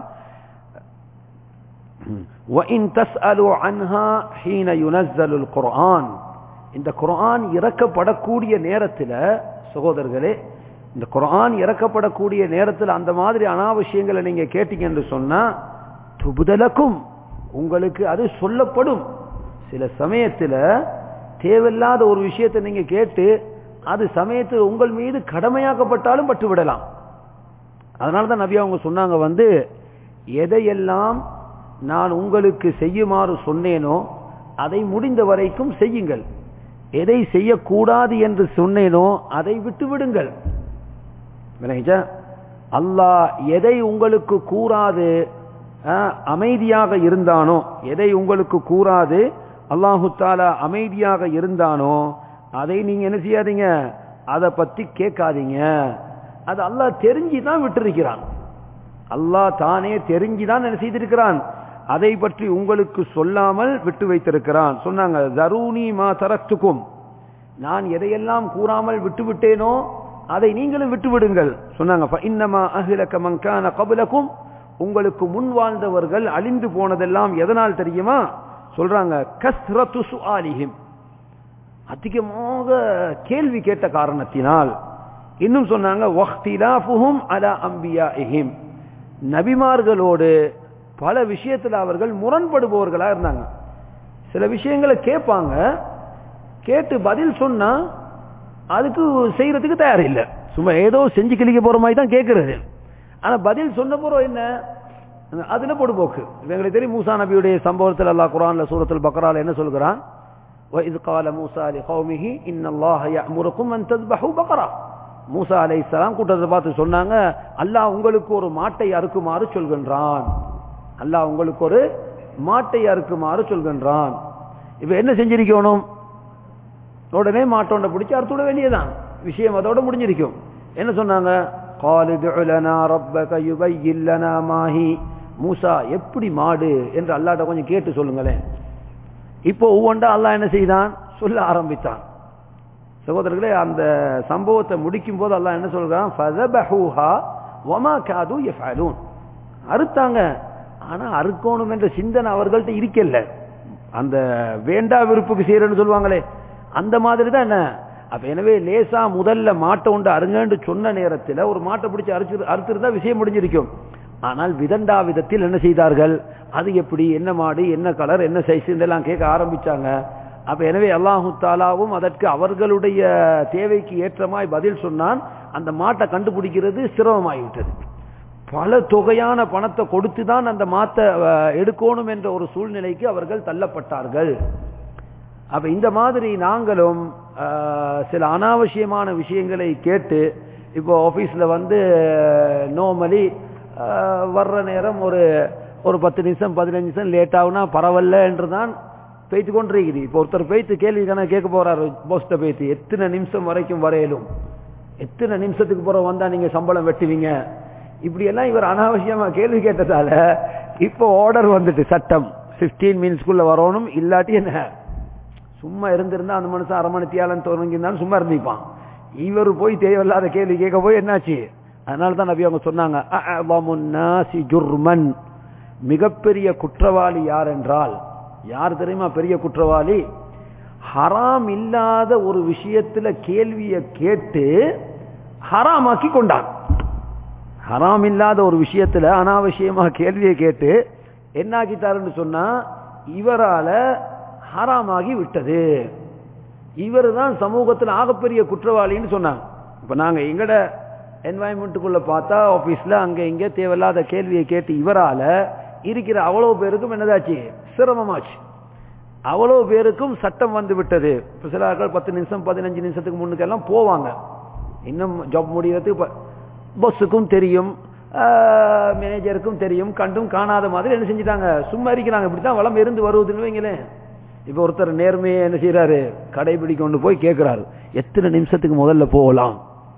وَإِن تَسْأَلُوا عَنْهَا حِينَ يُنَزَّلُ الْقُرْآنِ இந்த குர்ஆன் இறக்கப்படக்கூடிய நேரத்தில் சகோதரர்களே இந்த குர்ஆன் இறக்கப்படக்கூடிய நேரத்தில் அந்த மாதிரி அனாவசியங்களை நீங்க கேட்டீங்கன்னு சொன்னா துபுதலக்கும் உங்களுக்கு அது சொல்லப்படும் சில சமயத்தில் தேவையில்லாத ஒரு விஷயத்தை நீங்க கேட்டு அது சமயத்தில் உங்கள் மீது கடமையாக்கப்பட்டாலும் பட்டு விடலாம் அதனால தான் நபி அவங்க சொன்னாங்க வந்து எதையெல்லாம் நான் உங்களுக்கு செய்யுமாறு சொன்னேனோ அதை முடிந்த வரைக்கும் செய்யுங்கள் எதை செய்யக்கூடாது என்று சொன்னேனோ அதை விட்டு விடுங்கள் அல்லாஹ் எதை உங்களுக்கு கூறாது அமைதியாக இருந்தானோ எதை உங்களுக்கு கூறாது அல்லாஹு தாலா அமைதியாக இருந்தானோ அதை நீங்க என்ன செய்யாதீங்க அதை பத்தி கேட்காதீங்க அது அல்லாஹ் தெரிஞ்சுதான் விட்டிருக்கிறான் அல்லாஹ் தானே தெரிஞ்சுதான் என்ன செய்திருக்கிறான் அதை பற்றி உங்களுக்கு சொல்லாமல் விட்டு வைத்திருக்கிறான் சொன்னாங்க தருணி மா தரத்துக்கும் நான் எதையெல்லாம் கூறாமல் விட்டு விட்டேனோ அதை நீங்களும் விட்டு விடுங்கள் சொன்னாங்க இன்னமா அஹிலக மங்கான கபலக்கும் உங்களுக்கு முன் வாழ்ந்தவர்கள் அழிந்து போனதெல்லாம் எதனால் தெரியுமா சொல்றாங்க கஸ்ரத்து சுஆலிஹிம் அதிகமாக கேள்வி கேட்ட காரணத்தினால் இன்னும் சொன்னாங்க வக்திலாஃபுஹும் அலா அம்பியாஇஹிம் நபிமார்களோடு பல விஷயத்துல அவர்கள் முரண்படுபவர்களா இருந்தாங்க சில விஷயங்களை கேட்பாங்க கேட்டு பதில் சொன்னா அதுக்கு செய்யறதுக்கு தயார் இல்லை சும்மா ஏதோ செஞ்சு கிளிக்க போற மாதிரி தான் கேட்கறது ஆனா பதில் சொன்ன போறோம் என்ன அதுல பொடுபோக்கு எங்களுக்கு தெரியும் மூசா நபியுடைய சம்பவத்தில் அல்லாஹ் குரான்ல சூரத்தில் பக்ரால என்ன சொல்கிறான் وَإِذْ قَالَ مُوسَى لِقَوْمِهِ إِنَّ اللَّهَ يَأْمُرُكُمْ أَن تَذْبَحُوا بَقَرَةً மூசா அலைஹிஸ்ஸலாம் கூட்டத்தை பார்த்து சொன்னாங்க அல்லாஹ் உங்களுக்கு ஒரு மாட்டை அறுக்குமாறு சொல்கின்றான் அல்லாஹ் உங்களுக்கு ஒரு மாட்டை அறுக்குமாறு சொல்கின்றான் இப்ப என்ன செஞ்சிருக்கணும் உடனே மாட்டோண்ட பிடிச்சி அறுத்து விட வேண்டியதான் விஷயம் அதோட முடிஞ்சிருக்கும் என்ன சொன்னாங்க மாஹி மூசா எப்படி மாடு என்று அல்லாட்ட கொஞ்சம் கேட்டு சொல்லுங்களேன் இப்போ ஒவ்வொன்றா அல்லாஹ் என்ன செய்தான் சொல்ல ஆரம்பித்தான் சகோதரர்களே அந்த சம்பவத்தை முடிக்கும் போது அல்லாஹ் என்ன சொல்றான் ஃபதபஹூஹா வமா காது யஃபஅலூன் அறுத்தாங்க ஆனா அறுக்கணும் என்ற சிந்தனை அவர்கள்ட்ட இருக்கல அந்த வேண்டா விருப்புக்கு செய்யறேன்னு சொல்லுவாங்களே அந்த மாதிரி தான் என்ன அப்ப எனவே லேசா முதல்ல மாட்டை உண்டு அருங்கன்னு சொன்ன நேரத்தில் ஒரு மாட்டை பிடிச்சி அறுத்து அறுத்துருந்தா விஷயம் முடிஞ்சிருக்கும் ஆனால் விதண்டா விதத்தில் என்ன செய்தார்கள் அது எப்படி என்ன மாடு என்ன கலர் என்ன சைஸ் இதெல்லாம் கேட்க ஆரம்பிச்சாங்க அப்ப எனவே அல்லாஹு தாலாவும் அதற்கு அவர்களுடைய தேவைக்கு ஏற்றமாய் பதில் சொன்னான் அந்த மாட்டை கண்டுபிடிக்கிறது சிரமமாகிவிட்டது பல தொகையான பணத்தை கொடுத்து தான் அந்த மாத்தை எடுக்கணும் என்ற ஒரு சூழ்நிலைக்கு அவர்கள் தள்ளப்பட்டார்கள் அப்ப இந்த மாதிரி நாங்களும் சில அனாவசியமான விஷயங்களை கேட்டு இப்போ ஆபீஸ்ல வந்து நோமலி வர்ற நேரம் ஒரு ஒரு பத்து நிமிஷம் பதினஞ்சு நிமிஷம் லேட் ஆகுனா பரவாயில்ல என்று தான் பேய்த்து கொண்டிருக்குது இப்போ ஒருத்தர் பேய்த்து கேள்வி தானே கேட்க போறாரு போஸ்ட பேய்த்து எத்தனை நிமிஷம் வரைக்கும் வரையலும் எத்தனை நிமிஷத்துக்கு பிறகு வந்தா நீங்க சம்பளம் வெட்டுவீங்க இப்படி எல்லாம் இவர் அனாவசியமா கேள்வி கேட்டதால இப்போ ஆர்டர் வந்துட்டு சட்டம் பிப்டீன் மினிட்ஸ்க்குள்ள வரணும் இல்லாட்டி என்ன சும்மா இருந்திருந்தா அந்த மனுஷன் அரை மணி தியாலம் தொடங்கியிருந்தாலும் சும்மா இருந்திப்பான் இவர் போய் தேவையில்லாத கேள்வி கேட்க போய் என்னாச்சு அதனால தான் நபி அவங்க சொன்னாங்க ஜுர்மன் மிகப்பெரிய குற்றவாளி யார் என்றால் யார் தெரியுமா பெரிய குற்றவாளி ஹராம் இல்லாத ஒரு விஷயத்துல கேள்வியை கேட்டு ஹராமாக்கி கொண்டான் ஹராம் இல்லாத ஒரு விஷயத்துல அனாவசியமா கேள்வியை கேட்டு என்னாக்கிட்டாருன்னு சொன்னா இவரால ஹராமாகி விட்டது இவர் தான் சமூகத்தில் ஆகப்பெரிய குற்றவாளின்னு சொன்னாங்க இப்ப நாங்க எங்கட என்வாயன்மெண்ட்டுக்குள்ள பார்த்தா ஆபீஸ்ல அங்க இங்க தேவையில்லாத கேள்வியை கேட்டு இவரால இருக்கிற அவ்வளவு பேருக்கும் என்னதாச்சு சிரமமாச்சு அவ்வளவு பேருக்கும் சட்டம் வந்து விட்டது இப்ப சில ஆட்கள் பத்து நிமிஷம் பதினஞ்சு நிமிஷத்துக்கு முன்னுக்கெல்லாம் போவாங்க இன்னும் ஜாப் முடியறதுக்கு பஸ்ஸுக்கும் தெரியும் மேனேஜருக்கும் தெரியும் கண்டும் காணாத மாதிரி என்ன செஞ்சுட்டாங்க சும்மா இருக்கிறாங்க இப்படித்தான் வளம் இருந்து வருவதுன்னு வைங்களேன் இப்ப ஒருத்தர் நேர்மையை என்ன செய்யறாரு கடைபிடி கொண்டு போய் கேட்கிறாரு எத்தனை நிமிஷத்துக்கு முதல்ல போகலாம்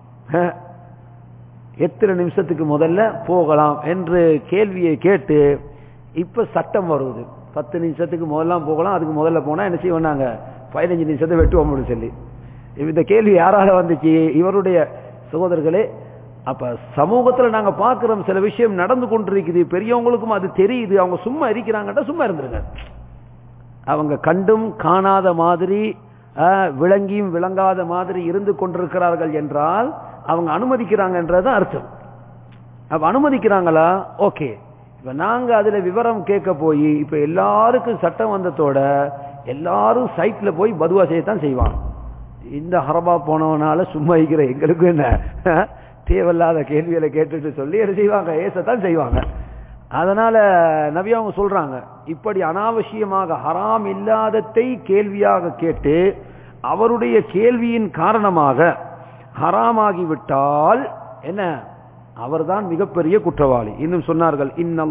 எத்தனை நிமிஷத்துக்கு முதல்ல போகலாம் என்று கேள்வியை கேட்டு இப்ப சட்டம் வருவது பத்து நிமிஷத்துக்கு முதல்லாம் போகலாம் அதுக்கு முதல்ல போனா என்ன செய்வாங்க பதினஞ்சு நிமிஷத்தை வெட்டுவோம்னு சொல்லி இந்த கேள்வி யாரால வந்துச்சு இவருடைய சகோதரர்களே அப்ப சமூகத்துல நாங்க பாக்குறோம் சில விஷயம் நடந்து கொண்டிருக்குது பெரியவங்களுக்கும் அது தெரியுது அவங்க சும்மா இருக்கிறாங்கட்டா சும்மா இருந்துருங்க அவங்க கண்டும் காணாத மாதிரி விளங்கியும் விளங்காத மாதிரி இருந்து கொண்டிருக்கிறார்கள் என்றால் அவங்க அனுமதிக்கிறாங்கன்றது அர்த்தம் அப்ப அனுமதிக்கிறாங்களா ஓகே இப்ப நாங்க அதுல விவரம் கேட்க போய் இப்ப எல்லாருக்கும் சட்டம் வந்ததோட எல்லாரும் சைட்ல போய் பதுவா செய்யத்தான் செய்வாங்க இந்த ஹரபா போனவனால சும்மா இருக்கிற எங்களுக்கும் என்ன தேவையில்லாத கேள்விகளை கேட்டுட்டு சொல்லி என்ன செய்வாங்க ஏசத்தான் செய்வாங்க அதனால நபி அவங்க சொல்றாங்க இப்படி அனாவசியமாக ஹராம் இல்லாததை கேள்வியாக கேட்டு அவருடைய கேள்வியின் காரணமாக ஹராமாகிவிட்டால் என்ன அவர்தான் மிகப்பெரிய குற்றவாளி இன்னும் சொன்னார்கள்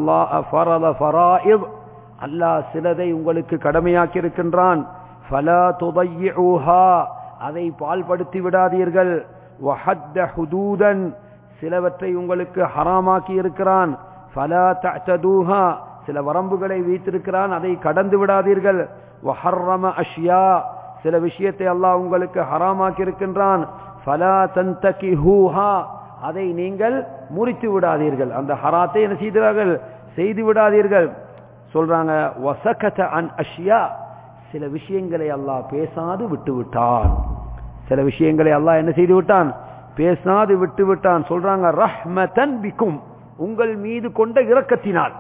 அல்லாஹ் சிலதை உங்களுக்கு கடமையாக்கி இருக்கின்றான் அதை பால்படுத்தி விடாதீர்கள் சிலவற்றை உங்களுக்கு ஹராமாக்கி இருக்கிறான் ஃபலா தஅதூஹா சில வரம்புகளை வைத்திருக்கிறான் அதை கடந்து விடாதீர்கள் வஹர்ரம அஷ்யா சில விஷயத்தை அல்லாஹ் உங்களுக்கு ஹராமாக்கி இருக்கின்றான் ஃபலா தந்தகிஹூஹா அதை நீங்கள் முறித்து விடாதீர்கள் அந்த ஹராத்தை என்ன செய்தார்கள் செய்து விடாதீர்கள் சொல்றாங்க வசகத அன் அஷ்யா சில விஷயங்களை அல்லாஹ் பேசாது விட்டு விட்டான் சில விஷயங்களை அல்லாஹ் என்ன செய்து விட்டான் பேசாது விட்டு விட்டான் சொல்றாங்க ரஹ்மதன் பிக்கும் உங்கள் மீது கொண்ட இரக்கத்தினால்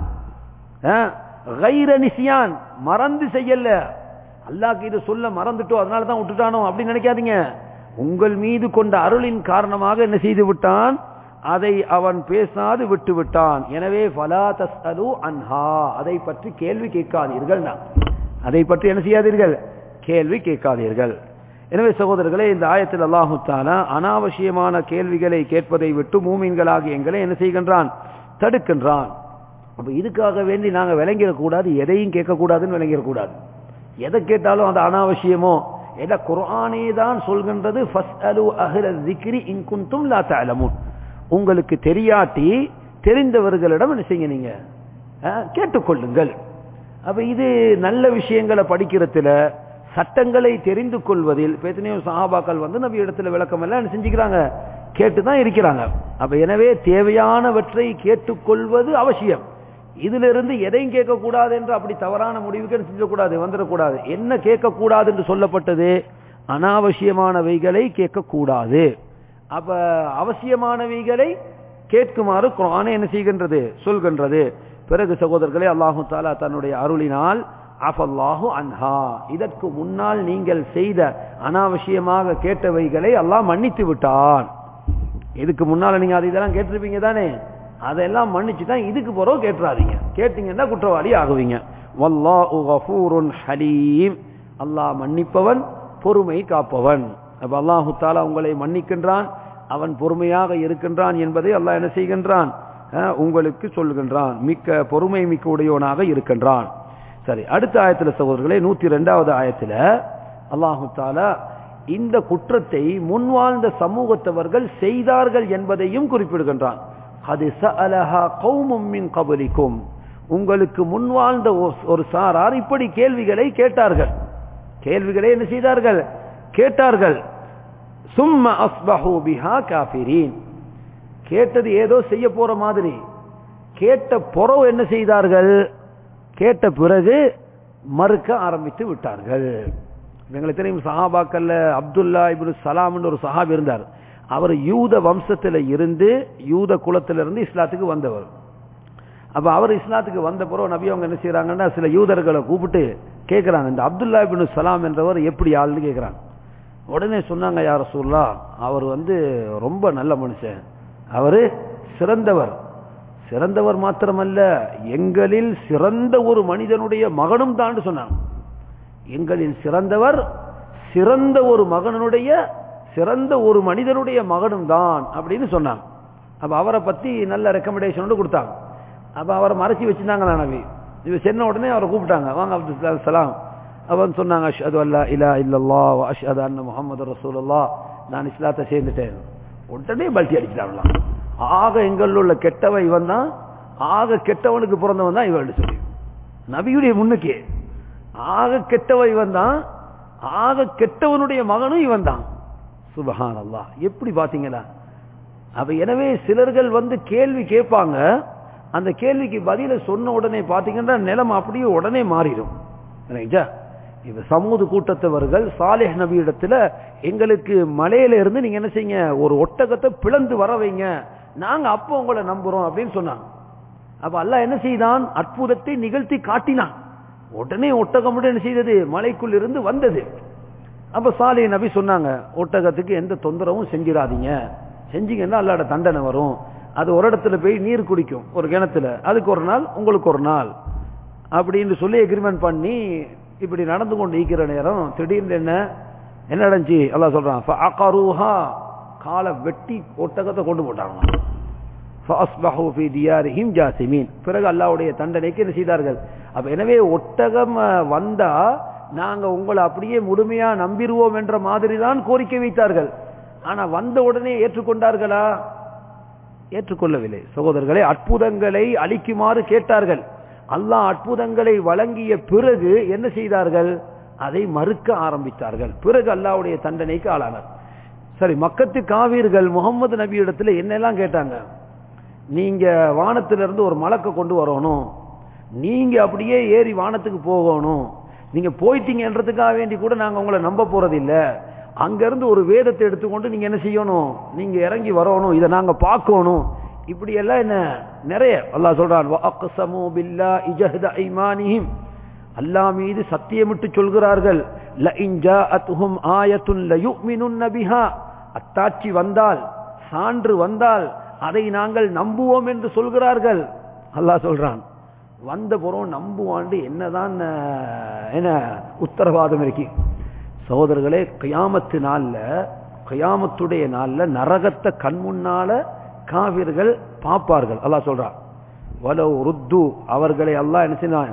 கைர நிசியான் மறந்து செய்யல அல்லாஹ்க்கு இது சொல்ல மறந்துட்டோம் அதனால தான் விட்டுட்டானோ அப்படின்னு நினைக்காதீங்க உங்கள் மீது கொண்ட அருளின் காரணமாக என்ன செய்து விட்டான் அதை அவன் பேசாது விட்டு விட்டான் எனவே ஃபலா தஸ்அலு அன்ஹா அதை பற்றி கேள்வி கேட்காதீர்கள் நான் அதை பற்றி என்ன செய்யாதீர்கள் கேள்வி கேட்காதீர்கள் எனவே சகோதரர்களே இந்த ஆயத்தில் அல்லாஹு தாலா அனாவசியமான கேள்விகளை கேட்பதை விட்டு மூமீன்களாகி எங்களை என்ன செய்கின்றான் தடுக்கின்றான் அப்ப இதுக்காக வேண்டி நாங்க விளங்கிடக்கூடாது எதையும் கேட்கக்கூடாதுன்னு விளங்கிடக்கூடாது எதை கேட்டாலும் அது அனாவசியமோ எதை குர்ஆனே தான் சொல்கின்றது ஃபஸ்அலு அஹ்ல ذிக்ரி இன் குன்தும் லா தஅலமூன் உங்களுக்கு தெரியாட்டி தெரிந்தவர்களிடம் என்ன செய்யுங்க நீங்க அஹ், கேட்டுக்கொள்ளுங்கள் அப்ப இது நல்ல விஷயங்களை படிக்கிறதுல சட்டங்களை தெரிந்து கொள்வதில் இப்ப எத்தனையோ சஹாபாக்கள் வந்து நபி இடத்துல விளக்கம் எல்லாம் என்ன செஞ்சுக்கிறாங்க கேட்டுதான் இருக்கிறாங்க அப்ப எனவே தேவையானவற்றை கேட்டுக்கொள்வது அவசியம் இதுல இருந்து எதையும் கேட்கக்கூடாது என்று அப்படி தவறான முடிவுக்கு என்ன செஞ்சக்கூடாது வந்துடக்கூடாது என்ன கேட்கக்கூடாது என்று சொல்லப்பட்டது அனாவசியமானவைகளை கேட்கக்கூடாது அப்ப அவசியமானவைகளை கேட்குமாறு குர்ஆனே என்ன செய்கின்றது சொல்கின்றது பிறகு சகோதரர்களே அல்லாஹு தாலா தன்னுடைய அருளினால் அஃபல்லாஹு அன்ஹா இதற்கு முன்னால் நீங்கள் செய்த அனாவசியமாக கேட்டவைகளை அல்லாஹ் மன்னித்து விட்டான் இதுக்கு முன்னால நீங்க அது இதெல்லாம் கேட்டிருப்பீங்க தானே அதெல்லாம் மன்னிச்சு தான் இதுக்கு பிறகு கேட்டுறாதீங்க கேட்டீங்கன்னா குற்றவாளி ஆகுவீங்க வல்லாஹு கஃபூருன் ஹலீம் அல்லாஹ் மன்னிப்பவன் பொறுமை காப்பவன் அப்ப அல்லாஹு தாலா உங்களை மன்னிக்கின்றான் அவன் பொறுமையாக இருக்கின்றான் என்பதை அல்லாஹ் என்ன செய்கின்றான் அஹ், உங்களுக்கு சொல்கின்றான் மிக்க பொறுமை மிக்க உடையவனாக இருக்கின்றான் சரி அடுத்த ஆயத்துல சகோதரர்களே நூத்தி ரெண்டாவது ஆயத்துல அல்லாஹு தாலா இந்த குற்றத்தை முன்வாழ்ந்த சமூகத்தவர்கள் செய்தார்கள் என்பதையும் குறிப்பிடுகின்றான் அது சஅலஹா கௌமும் மின் கபலிக்கும் உங்களுக்கு முன்வாழ்ந்த ஒரு- ஒரு சாரார் இப்படி கேள்விகளை கேட்டார்கள் கேள்விகளை என்ன செய்தார்கள் கேட்டார்கள் சும்ம அஸ்பஹு பிஹா காஃபிரீன் கேட்டது ஏதோ செய்ய போற மாதிரி கேட்ட பொறவு என்ன செய்தார்கள் கேட்ட பிறகு மறுக்க ஆரம்பித்து விட்டார்கள் எங்களுக்கு தெரியும் சஹாபாக்கள்ல அப்துல்லா இப்னு சலாம்னு ஒரு சஹாபி இருந்தார் அவர் யூத வம்சத்துல இருந்து யூத குலத்திலிருந்து இஸ்லாத்துக்கு வந்தவர் அப்ப அவர் இஸ்லாத்துக்கு வந்த பிறகு நபி அவங்க என்ன செய்யறாங்கன்னா சில யூதர்களை கூப்பிட்டு கேட்கறாங்க இந்த அப்துல்லா இப்னு சலாம் என்றவர் எப்படி ஆள்னு கேட்கறாங்க உடனே சொன்னாங்க யார் ரசூல்லா அவர் வந்து ரொம்ப நல்ல மனுஷன் அவரு சிறந்தவர் சிறந்தவர் மாத்திரமல்ல எங்களில் சிறந்த ஒரு மனிதனுடைய மகனும் தான் சொன்னாங்க எங்களில் சிறந்தவர் சிறந்த ஒரு மகனுடைய சிறந்த ஒரு மனிதனுடைய மகனும் தான் அப்படின்னு சொன்னாங்க அப்ப அவரை பத்தி நல்ல ரெக்கமெண்டேஷன் கொடுத்தாங்க அப்ப அவரை மறைச்சி வச்சிருந்தாங்களா நபி இவ சென்ன உடனே அவரை கூப்பிட்டாங்க வாங்க அப்துல் சலாம் அவன் சொன்னாங்க அஷ்ஹது அல்லா இலா இல்லல்லா வ அஷ்ஹது அன்ன முஹம்மது ரசூலுல்லாஹ் நான் இஸ்லாத்தை சேர்ந்துட்டேன் உடனே பல்ட்டி அடிச்சிட்டாங்களாம் ஆக எங்களில் உள்ள கெட்டவன் இவன் தான் ஆக கெட்டவனுக்கு பிறந்தவன் தான் இவன் சொல்லி நபியுடைய முன்னுக்கே ஆக கெட்டவன் இவன் தான் ஆக கெட்டவனுடைய மகனும் இவன் தான் சுபஹான் அல்லாஹ் எப்படி பாத்தீங்களா அப்ப எனவே சிலர்கள் வந்து கேள்வி கேட்பாங்க அந்த கேள்விக்கு பதில சொன்ன உடனே பாத்தீங்கன்னா நிலம் அப்படியே உடனே மாறிடும் ரைட்டா இப்ப சமூக கூட்டத்தவர்கள் சாலிஹ் நபி இடத்துல எங்களுக்கு மலையில இருந்து நீங்க என்ன செய்யுங்க ஒரு ஒட்டகத்தை பிளந்து வர வைங்க நாங்க அப்போ உங்களை நம்புறோம் அப்படின்னு சொன்னாங்க அப்ப அல்லாஹ் என்ன செய்தான் அற்புதத்தை நிகழ்த்தி காட்டினான் உடனே ஒட்டகம் மட்டும் என்ன செய்தது மலைக்குள் இருந்து வந்தது அப்ப சாலை நபி சொன்னாங்க ஒட்டகத்துக்கு எந்த தொந்தரவும் செஞ்சிடாதீங்க செஞ்சீங்கன்னா அல்லாட தண்டனை வரும் அது ஒரு இடத்துல போய் நீர் குடிக்கும் ஒரு கிணத்துல அதுக்கு ஒரு நாள் உங்களுக்கு ஒரு நாள் அப்படின்னு சொல்லி எக்ரிமெண்ட் பண்ணி இப்படி நடந்து கொண்டு இருக்கிற நேரம் திடீர்னு என்ன என்ன நடந்துச்சு அல்லாஹ் சொல்றான் ஃபஅகருஹா காலை வெட்டி ஒட்டகத்தை கொண்டு போட்டாங்க فَأَصْبَحُوا فِي دِيَارِهِمْ جَاثِمِينَ பிறகு அல்லாஹ்வுடைய தண்டனைக்கு என்ன செய்தார்கள் அப்ப எனவே ஒட்டகம் அஹ், வந்தா நாங்க உங்களை அப்படியே முழுமையா நம்பிடுவோம் என்ற மாதிரி தான் கோரிக்கை வைத்தார்கள் ஆனா வந்த உடனே ஏற்றுக்கொண்டார்களா ஏற்றுக்கொள்ளவில்லை சகோதரர்களே அற்புதங்களை அளிக்குமாறு கேட்டார்கள் அல்லாஹ் அற்புதங்களை வழங்கிய பிறகு என்ன செய்தார்கள் அதை மறுக்க ஆரம்பித்தார்கள் பிறகு அல்லாஹ்வுடைய தண்டனைக்கு ஆளானார் சரி மக்கத்து காவீர்கள் முகமது நபி இடத்துல என்னெல்லாம் கேட்டாங்க நீங்க வானத்திலிருந்து ஒரு மலக்க கொண்டு வரணும் நீங்க அப்படியே ஏறி வானத்துக்கு போகணும் நீங்க போயிட்டீங்கன்றதுக்காக வேண்டி கூட நாங்க உங்களை நம்ப போறது இல்ல அங்கிருந்து ஒரு வேதத்தை எடுத்துக்கொண்டு நீங்க என்ன செய்யணும் நீங்க இறங்கி வரணும் இதை நாங்க பார்க்கணும் இப்படி எல்லாம் என்ன நிறைய அல்லாஹ் சொல்றான் வஅக்ஸமு பில்லாஹி ஜஹத ஐமானிஹிம் அல்லாஹ் மீது சத்தியமிட்டு சொல்கிறார்கள் லஇன் ஜாஅத்துஹும் ஆயத்துன் லயுமினுன்ன பிஹா அத்தாட்சி வந்தால் சான்று வந்தால் அதை நாங்கள் நம்புவோம் என்று சொல்கிறார்கள் அல்லாஹ் சொல்றான் வந்த புறம் நம்புவாண்டு என்னதான் அஹ், என்ன உத்தரவாதம் இருக்கு சகோதரர்களே கியாமத்து நாள்ல கியாமத்துடைய நாள்ல நரகத்தை கண் முன்னால காவிர்கள் பார்ப்பார்கள் அல்லாஹ் சொல்றான் வலவு ருத்து அவர்களை அல்லாஹ் என்ன செய்வான்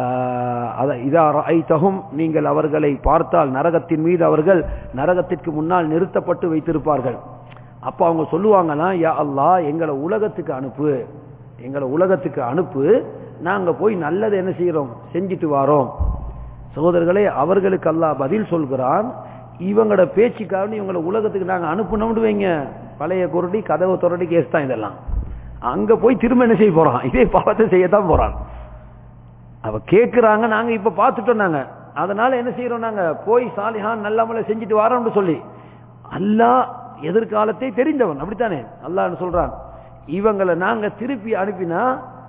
இதா ஐத்தகும் நீங்கள் அவர்களை பார்த்தால் நரகத்தின் மீது அவர்கள் நரகத்திற்கு முன்னால் நிறுத்தப்பட்டு வைத்திருப்பார்கள் அப்ப அவங்க சொல்லுவாங்கன்னா யா அல்லாஹ் எங்களை உலகத்துக்கு அனுப்பு எங்களை உலகத்துக்கு அனுப்பு நாங்க போய் நல்லதை என்ன செய்யறோம் செஞ்சுட்டு வாரோம் சகோதரர்களே அவர்களுக்கு அல்லாஹ் பதில் சொல்கிறான் இவங்களோட பேச்சுக்காக இவங்களை உலகத்துக்கு நாங்க அனுப்பணும்னு வைங்க பழைய குருடி கதவை தொடடி கேஸ் தான் இதெல்லாம் அங்க போய் திரும்ப என்ன செய்ய போறான் இதே பாவத்தை செய்யத்தான் போறான் அவ கேக்குறாங்க நாங்க இப்ப பார்த்துட்டோம் நாங்க அதனால என்ன செய்யறோம் நாங்க போய் சாலிஹான் நல்லமலை செஞ்சுட்டு வரோம்னு சொல்லி அல்லாஹ் எதிர்காலத்தை தெரிந்தவன் அப்படித்தானே அல்லாஹ் சொல்றான் இவங்களை நாங்க திருப்பி அனுப்பினா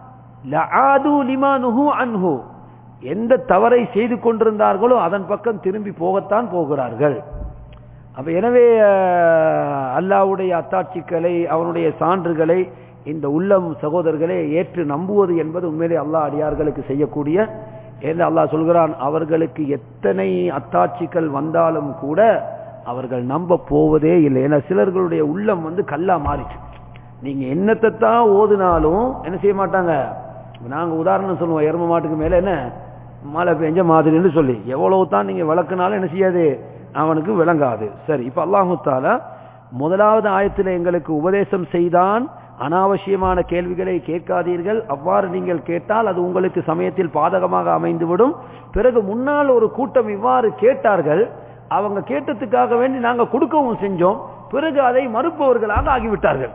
லஆது லிமானுஹு அன்ஹு எந்த தவறை செய்து கொண்டிருந்தார்களோ அதன் பக்கம் திரும்பி போகத்தான் போகிறார்கள் அப்ப எனவே அஹ், அல்லாஹ்வுடைய அத்தாட்சிகளை அவனுடைய சான்றுகளை இந்த உள்ளம் சகோதரர்களே ஏற்று நம்புவது என்பது உண்மையிலே அல்லாஹ் அடியார்களுக்கு செய்யக்கூடிய என்று அல்லாஹ் சொல்கிறான் அவர்களுக்கு எத்தனை அத்தாட்சிகள் வந்தாலும் கூட அவர்கள் நம்ப போவதே இல்லை ஏன்னா சிலர்களுடைய உள்ளம் வந்து கல்லா மாறிச்சு நீங்க என்னத்தை தான் ஓதுனாலும் என்ன செய்ய மாட்டாங்க நாங்க உதாரணம் சொல்லுவோம் எரும மாட்டுக்கு மேல என்ன மழை பெஞ்ச மாதிரின்னு சொல்லி எவ்வளவு தான் நீங்க விளக்குனாலும் என்ன செய்யாது அவனுக்கு விளங்காது சரி இப்ப அல்லாஹு தாலா முதலாவது ஆயத்தில் எங்களுக்கு உபதேசம் செய்தான் அனாவசியமான கேள்விகளை கேட்காதீர்கள் அவ்வாறு நீங்கள் கேட்டால் அது உங்களுக்கு சமயத்தில் பாதகமாக அமைந்துவிடும் பிறகு முன்னால் ஒரு கூட்டம் இவ்வாறு கேட்டார்கள் அவங்க கேட்டதுக்காக வேண்டி நாங்க கொடுக்கவும் செஞ்சோம் பிறகு அதை மறுப்பவர்களாக ஆகிவிட்டார்கள்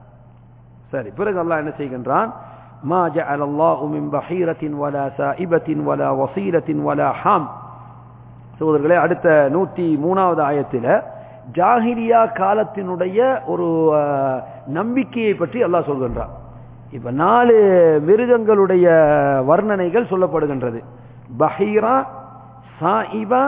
சரி பிறகு அல்லாஹ் என்ன செய்கின்றான் ما جعل الله من بحيرة ولا سائبة ولا وصيلة ولا حام சகோதரர்களே அடுத்த நூத்தி மூணாவது ஆயத்தில் ஜாகிரியா காலத்தினுடைய ஒரு அஹ், நம்பிக்கையை பற்றி அல்லாஹ் சொல்கின்றான் இப்ப நாலு மிருகங்களுடைய வர்ணனைகள் சொல்லப்படுகின்றது பஹீரா சாயிபா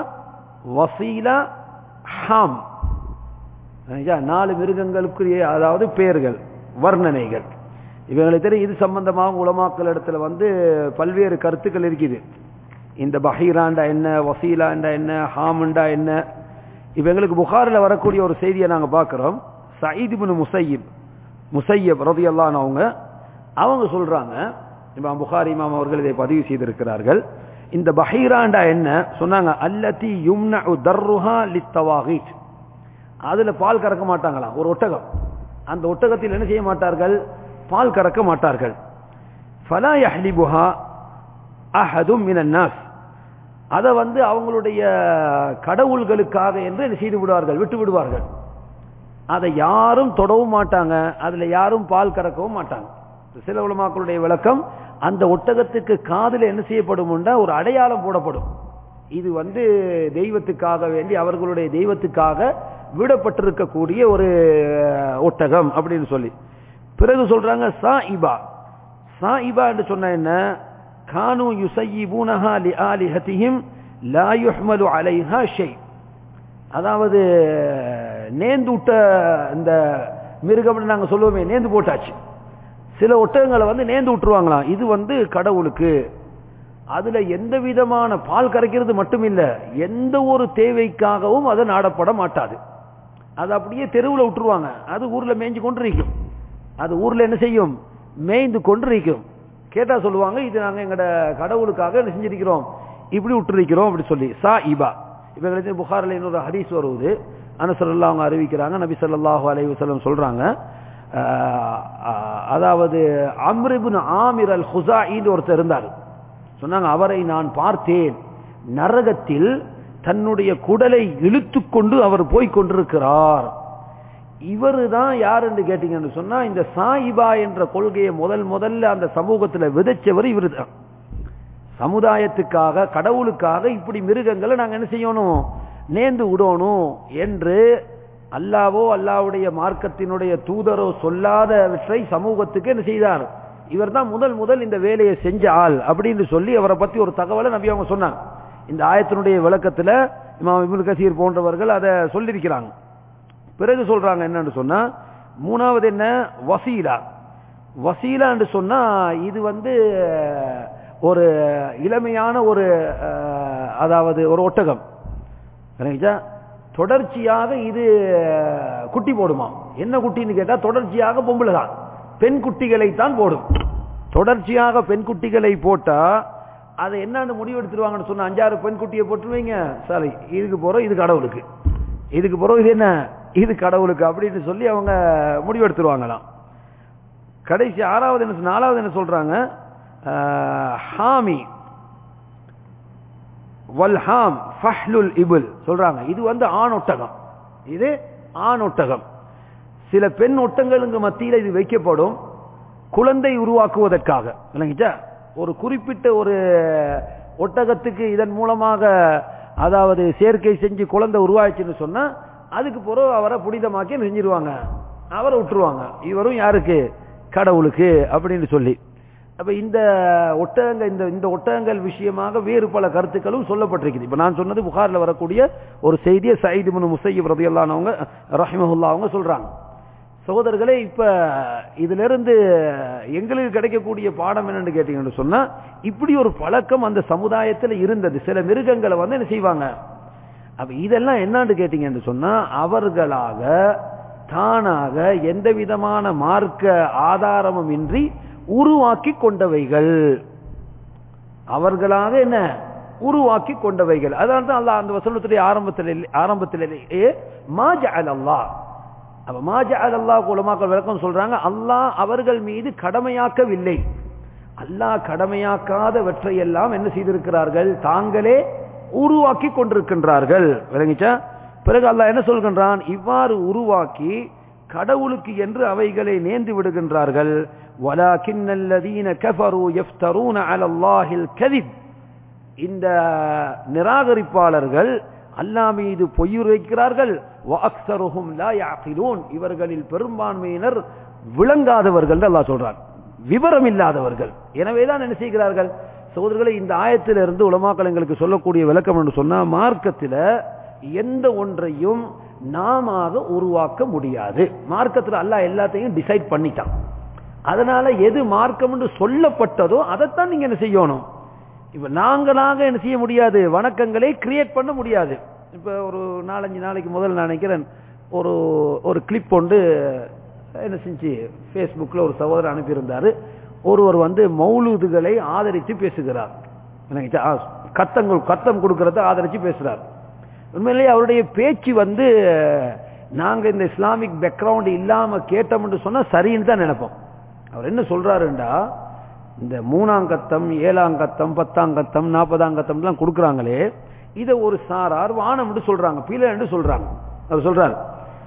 வசீலா ஹாம் சரிங்களா? நாலு மிருகங்களுக்குரிய அதாவது பெயர்கள் வர்ணனைகள் இவங்களுக்கு தெரியும் இது சம்பந்தமாக உலமாக்கள் இடத்துல வந்து பல்வேறு கருத்துக்கள் இருக்குது இந்த பஹீராண்டா என்ன வசீலாண்டா என்ன ஹாமுண்டா என்ன இப்ப எங்களுக்கு புகாரில் வரக்கூடிய ஒரு செய்தியை நாங்க பார்க்கிறோம் சயீத் இப்னு முசையிப் முசையப் ரதியல்லான் அவங்க அவங்க சொல்றாங்க இமாம் புகாரி இமாம் அவர்கள் இதை பதிவு செய்திருக்கிறார்கள் இந்த பஹீராண்டா என்ன சொன்னாங்க அல்லதி யும்னஉ தர்ருஹா லித்தவாகித் அதுல பால் கறக்க மாட்டாங்களாம் ஒரு ஒட்டகம் அந்த ஒட்டகத்தில் என்ன செய்ய மாட்டார்கள் பால் கறக்க மாட்டார்கள் ஃபலா யஹ்லிபுஹா அஹதும் மினன் நாஸ் அதை வந்து அவங்களுடைய கடவுள்களுக்காக என்று என்ன செய்து விடுவார்கள் விட்டு விடுவார்கள் அதை யாரும் தொடவும் மாட்டாங்க அதுல யாரும் பால் கறக்கவும் மாட்டாங்க சில உலமாக்களுடைய விளக்கம் அந்த ஒட்டகத்துக்கு காதுல என்ன செய்யப்படும் ஒரு அடையாளம் போடப்படும் இது வந்து தெய்வத்துக்காக வேண்டி அவர்களுடைய தெய்வத்துக்காக விடப்பட்டிருக்கக்கூடிய ஒரு ஒட்டகம் அப்படின்னு சொல்லி பிறகு சொல்றாங்க சா இபா சா இபா என்று சொன்ன என்ன கானு யுசையிபூனஹா லி ஆலிஹதிஹிம் லா யுஹ்மலு அலைஹா ஷை அதாவது நேந்து விட்ட இந்த மிருகம்னு நாங்க சொல்லுவோமே நேந்து போட்டாச்சு சில ஒட்டகங்களை வந்து நேந்து விட்டுருவாங்களாம் இது வந்து கடவுளுக்கு அதுல எந்த விதமான பால் கரைக்கிறது மட்டுமில்ல எந்த ஒரு தேவைக்காகவும் அது நாடப்பட மாட்டாது அது அப்படியே தெருவில் விட்டுருவாங்க அது ஊர்ல மேய்ஞ்சு கொண்டு இருக்கும் அது ஊர்ல என்ன செய்யும் மேய்ந்து கொண்டு இருக்கும் கேட்டா சொல்லுவாங்க இது நாங்க எங்கட கடவுளுக்காக என்ன செஞ்சிருக்கிறோம் இப்படி விட்டுருக்கிறோம் அப்படி சொல்லி சா இபா இவங்களுக்கு புகாரில் இன்னொரு ஹதீஸ் வருவது அனுசரல்லா அவங்க அறிவிக்கிறாங்க நபி ஸல்லல்லாஹு அலைஹி வஸல்லம் சொல்றாங்க அஹ், அஹ், அதாவது அம்ரிபுன் ஆமிர் அல் ஹுசாயின்னு ஒருத்தர் இருந்தார் சொன்னாங்க அவரை நான் பார்த்தேன் நரகத்தில் தன்னுடைய குடலை இழுத்துக் கொண்டு அவர் போய் கொண்டிருக்கிறார் இவரு தான் யாருன்னு கேட்டீங்கன்னு சொன்னா இந்த சாயிபா என்ற கொள்கையை முதல் முதல்ல அந்த சமூகத்துல விதைச்சவர் இவரு தான் சமுதாயத்துக்காக கடவுளுக்காக இப்படி மிருகங்களை நாங்க என்ன செய்யணும் நேர்ந்து விடணும் என்று அல்லாவோ அல்லாவுடைய மார்க்கத்தினுடைய தூதரோ சொல்லாதவற்றை சமூகத்துக்கு என்ன செய்தார் இவர் தான் முதல் முதல் இந்த வேலையை செஞ்ச ஆள் அப்படின்னு சொல்லி அவரை பத்தி ஒரு தகவலை நபி அவங்க சொன்னாங்க இந்த ஆயத்தினுடைய விளக்கத்துல இமாம் இப்னு கசீர் போன்றவர்கள் அதை சொல்லியிருக்கிறாங்க பிறகு சொல்றாங்க என்னன்னு சொன்னா மூணாவது என்ன வசீலா வசீலான்னு சொன்னா இது வந்து ஒரு இளமையான ஒரு அஹ், அதாவது ஒரு ஒட்டகம் விளங்குச்சா? தொடர்ச்சியாக இது குட்டி போடுமா என்ன குட்டின்னு கேட்டா தொடர்ச்சியாக பொம்பளை தான் பெண் குட்டிகளை தான் போடும் தொடர்ச்சியாக பெண் குட்டிகளை போட்டா அதை என்னன்னு முடிவு எடுத்துருவாங்கன்னு சொன்னா அஞ்சாறு பெண் குட்டியை போட்டுருவீங்க சரி இதுக்கு போறோம் இது கடவுளுக்கு இதுக்கு போறோம் இது என்ன இது கடவுளுக்கு அப்படின்னு சொல்லி அவங்க முடிவு எடுத்துருவாங்களாம் கடைசி ஆறாவது என்ன சொ- நாலாவது என்ன சொல்றாங்க ஆஹ், ஹாமி வல்ஹாம் ஃபஹ்லுல் இபுல் சொல்றாங்க இது வந்து ஆண் ஒட்டகம் இது ஆண் ஒட்டகம் சில பெண் ஒட்டங்களுக்கு மத்தியில் இது வைக்கப்படும் குழந்தை உருவாக்குவதற்காக இல்லைங்கச்சா ஒரு குறிப்பிட்ட ஒரு ஒட்டகத்துக்கு இதன் மூலமாக அதாவது சேர்க்கை செஞ்சு குழந்தை உருவாச்சுன்னு சொன்னா அதுக்கு பிறகு அவரை புனிதமாக்கி என்ன செஞ்சிருவாங்க அவரை விட்டுருவாங்க இவரும் யாருக்கு கடவுளுக்கு அப்படின்னு சொல்லி அப்ப இந்த ஒட்டகங்கள் இந்த இந்த ஒட்டகங்கள் விஷயமாக வேறு பல கருத்துக்களும் சொல்லப்பட்டிருக்குது இப்ப நான் சொன்னது புகார்ல வரக்கூடிய ஒரு செய்தியை சயீத் இப்னு முசையப் ரதியல்லானவங்க ரஹிமஹுல்லா அவங்க சொல்றாங்க சகோதரர்களே இப்ப இதுல இருந்து எங்களுக்கு கிடைக்கக்கூடிய பாடம் என்னன்னு கேட்டீங்கன்னு சொன்னா இப்படி ஒரு பழக்கம் அந்த சமுதாயத்துல இருந்தது சில மிருகங்களை வந்து என்ன செய்வாங்க அப்ப இதெல்லாம் என்னன்னு கேட்டீங்கன்னு சொன்னா அவர்களாக தானாக எந்த விதமான மார்க்க ஆதாரமும் இன்றி உருவாக்கி கொண்டவைகள் அவர்களாக என்ன உருவாக்கி கொண்டவைகள் அதனால தான் அல்லாஹ் அந்த வசனத்துடைய ஆரம்பத்தில் ஆரம்பத்திலேயே மா ஜஅல் அல்லாஹ் அப்ப மா ஜஅல் அல்லாஹ் உலமாக்கள் விளக்கம் சொல்றாங்க அல்லாஹ் அவர்கள் மீது கடமையாக்கவில்லை அல்லாஹ் கடமையாக்காதவற்றையெல்லாம் என்ன செய்திருக்கிறார்கள் தாங்களே உருவாக்கி கொண்டிருக்கின்றார்கள் விளங்கிச்சா பிறகு அல்லாஹ் என்ன சொல்கின்றான் இவ்வாறு உருவாக்கி கடவுளுக்கு என்று அவைகளை நேர்ந்து விடுகின்றார்கள் وَلَكِنَّ الَّذِينَ كَفَرُوا يَفْتَرُونَ عَلَى اللَّهِ الْكَذِبَ இந்த நிராகரிப்பாளர்கள் அல்லாஹ் மீது பொய்யுரைக்கிறார்கள் وَأَكْثَرُهُمْ لَا يَعْقِلُونَ இவர்களில் பெரும்பான்மையினர் விளங்காதவர்கள் அல்லாஹ் சொல்றான் விவரம் இல்லாதவர்கள் எனவேதான் என்ன செய்கிறார்கள் சகோதரர்களை இந்த ஆயத்திலிருந்து உலமாக்கள் எங்களுக்கு சொல்லக்கூடிய விளக்கம் என்று சொன்னா மார்க்கத்தில் எந்த ஒன்றையும் நாம உருவாக்க முடியாது மார்க்கத்தில் அல்லாஹ் எல்லாத்தையும் டிசைட் பண்ணிட்டான் அதனால எது மார்க்கம் என்று சொல்லப்பட்டதோ அதைத்தான் நீங்க என்ன செய்யணும் இப்ப நாங்களாக என்ன செய்ய முடியாது வணக்கங்களை கிரியேட் பண்ண முடியாது இப்ப ஒரு நாலஞ்சு நாளைக்கு முதல் நான் நினைக்கிறேன் ஒரு ஒரு கிளிப் ஒன்று என்ன செஞ்சு ஃபேஸ்புக்கில் ஒரு சகோதரர் அனுப்பியிருந்தாரு ஒருவர் வந்து மௌலூதுகளை ஆதரித்து பேசுகிறார் எனக்கு ஆ, கத்தங்கள் கத்தம் கொடுக்கறத ஆதரித்து பேசுறார் உண்மையிலேயே அவருடைய பேச்சு வந்து நாங்க இந்த இஸ்லாமிக் பேக்ரவுண்ட் இல்லாம கேட்டோம்னு சொன்னா சரின்னு தான் நினைப்போம் அவர் என்ன சொல்றாருண்டா இந்த மூணாங்கத்தம் ஏழாங்கத்தம் பத்தாங்கத்தம் நாற்பதாங்கத்தம் எல்லாம் கொடுக்குறாங்களே இதை ஒரு சாரார் வானம்னு சொல்றாங்க பிழைன்னு சொல்றாங்க அவர் சொல்றாரு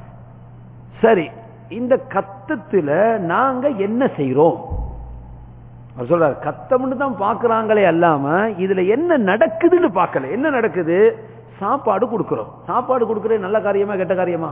சரி இந்த கத்தத்துல நாங்க என்ன செய்றோம் அவர் சொல்றாரு கத்தம்னு தான் பாக்குறாங்களே அல்லாம இதுல என்ன நடக்குதுன்னு பார்க்கல என்ன நடக்குது சாப்பாடு கொடுக்கிறோம் சாப்பாடு கொடுக்கறது நல்ல காரியமா கெட்ட காரியமா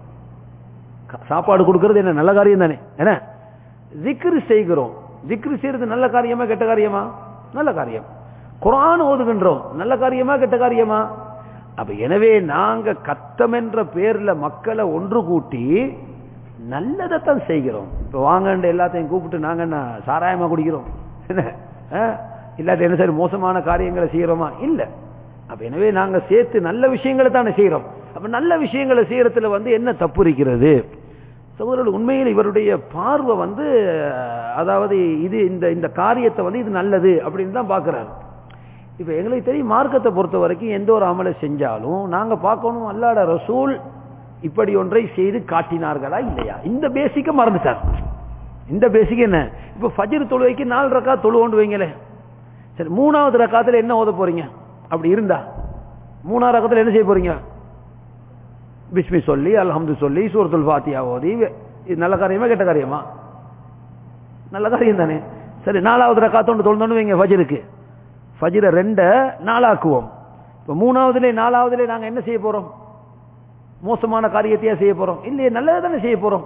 க- சாப்பாடு கொடுக்கறது என்ன நல்ல காரியம் தானே என்ன ஜிக்ரு செய்கிறோம் ஜிக்ரு செய்யறது நல்ல காரியமா கெட்ட காரியமா நல்ல காரியம் குர்ஆன் ஓதுகின்றோம் நல்ல காரியமா கெட்ட காரியமா அப்ப எனவே நாங்க கத்தம் என்ற பேர்ல மக்களை ஒன்று கூட்டி நல்லதைத்தான் செய்கிறோம் இப்ப வாங்கன்ற எல்லாத்தையும் கூப்பிட்டு நாங்க என்ன சாராயமா குடிக்கிறோம் என்ன ஆ? இல்லாட்டி என்ன சரி மோசமான காரியங்களை செய்யறோமா இல்ல அப்ப எனவே நாங்க சேர்த்து நல்ல விஷயங்களை தானே செய்யறோம் அப்ப நல்ல விஷயங்களை செய்யறதுல வந்து என்ன தப்பு இருக்கிறது சகோதரர்கள் உண்மையில் இவருடைய பார்வை வந்து அதாவது இது இந்த இந்த காரியத்தை வந்து இது நல்லது அப்படின்னு தான் பார்க்கிறாரு இப்ப எங்களுக்கு தெரியும் மார்க்கத்தை பொறுத்த வரைக்கும் எந்த ஒரு அமலை செஞ்சாலும் நாங்க பார்க்கணும் அல்லாட ரசூல் இப்படி ஒன்றை செய்து காட்டினார்களா இல்லையா இந்த பேசிக்க மறந்துட்டார் இந்த பேசிக் என்ன இப்ப ஃபஜ்ர் தொழுவைக்கு நாலு ரக்கா தொழுவோண்டு வைங்களே சரி மூணாவது ரக்காத்துல என்ன ஓத போறீங்க அப்படி இருந்தா மூணாவது ரக்கத்துல என்ன செய்ய போறீங்க பிஸ்மி சொல்லி அல்ஹம்து சொல்லி சூரத்துல் ஃபாத்தியா ஓதி இது நல்ல காரியமா கெட்ட காரியமா நல்ல காரியம் தானே சரி நாலாவது ரக்காத்தோண்டு தொழுந்தோன்னு வைங்க ஃபஜ்ருக்கு ஃபஜ்ரை ரெண்ட நாளாக்குவோம் இப்போ மூணாவதுல நாலாவதுல நாங்க என்ன செய்ய போறோம் மோசமான காரியத்தையா செய்ய போறோம் இல்லையே நல்லது தானே செய்ய போறோம்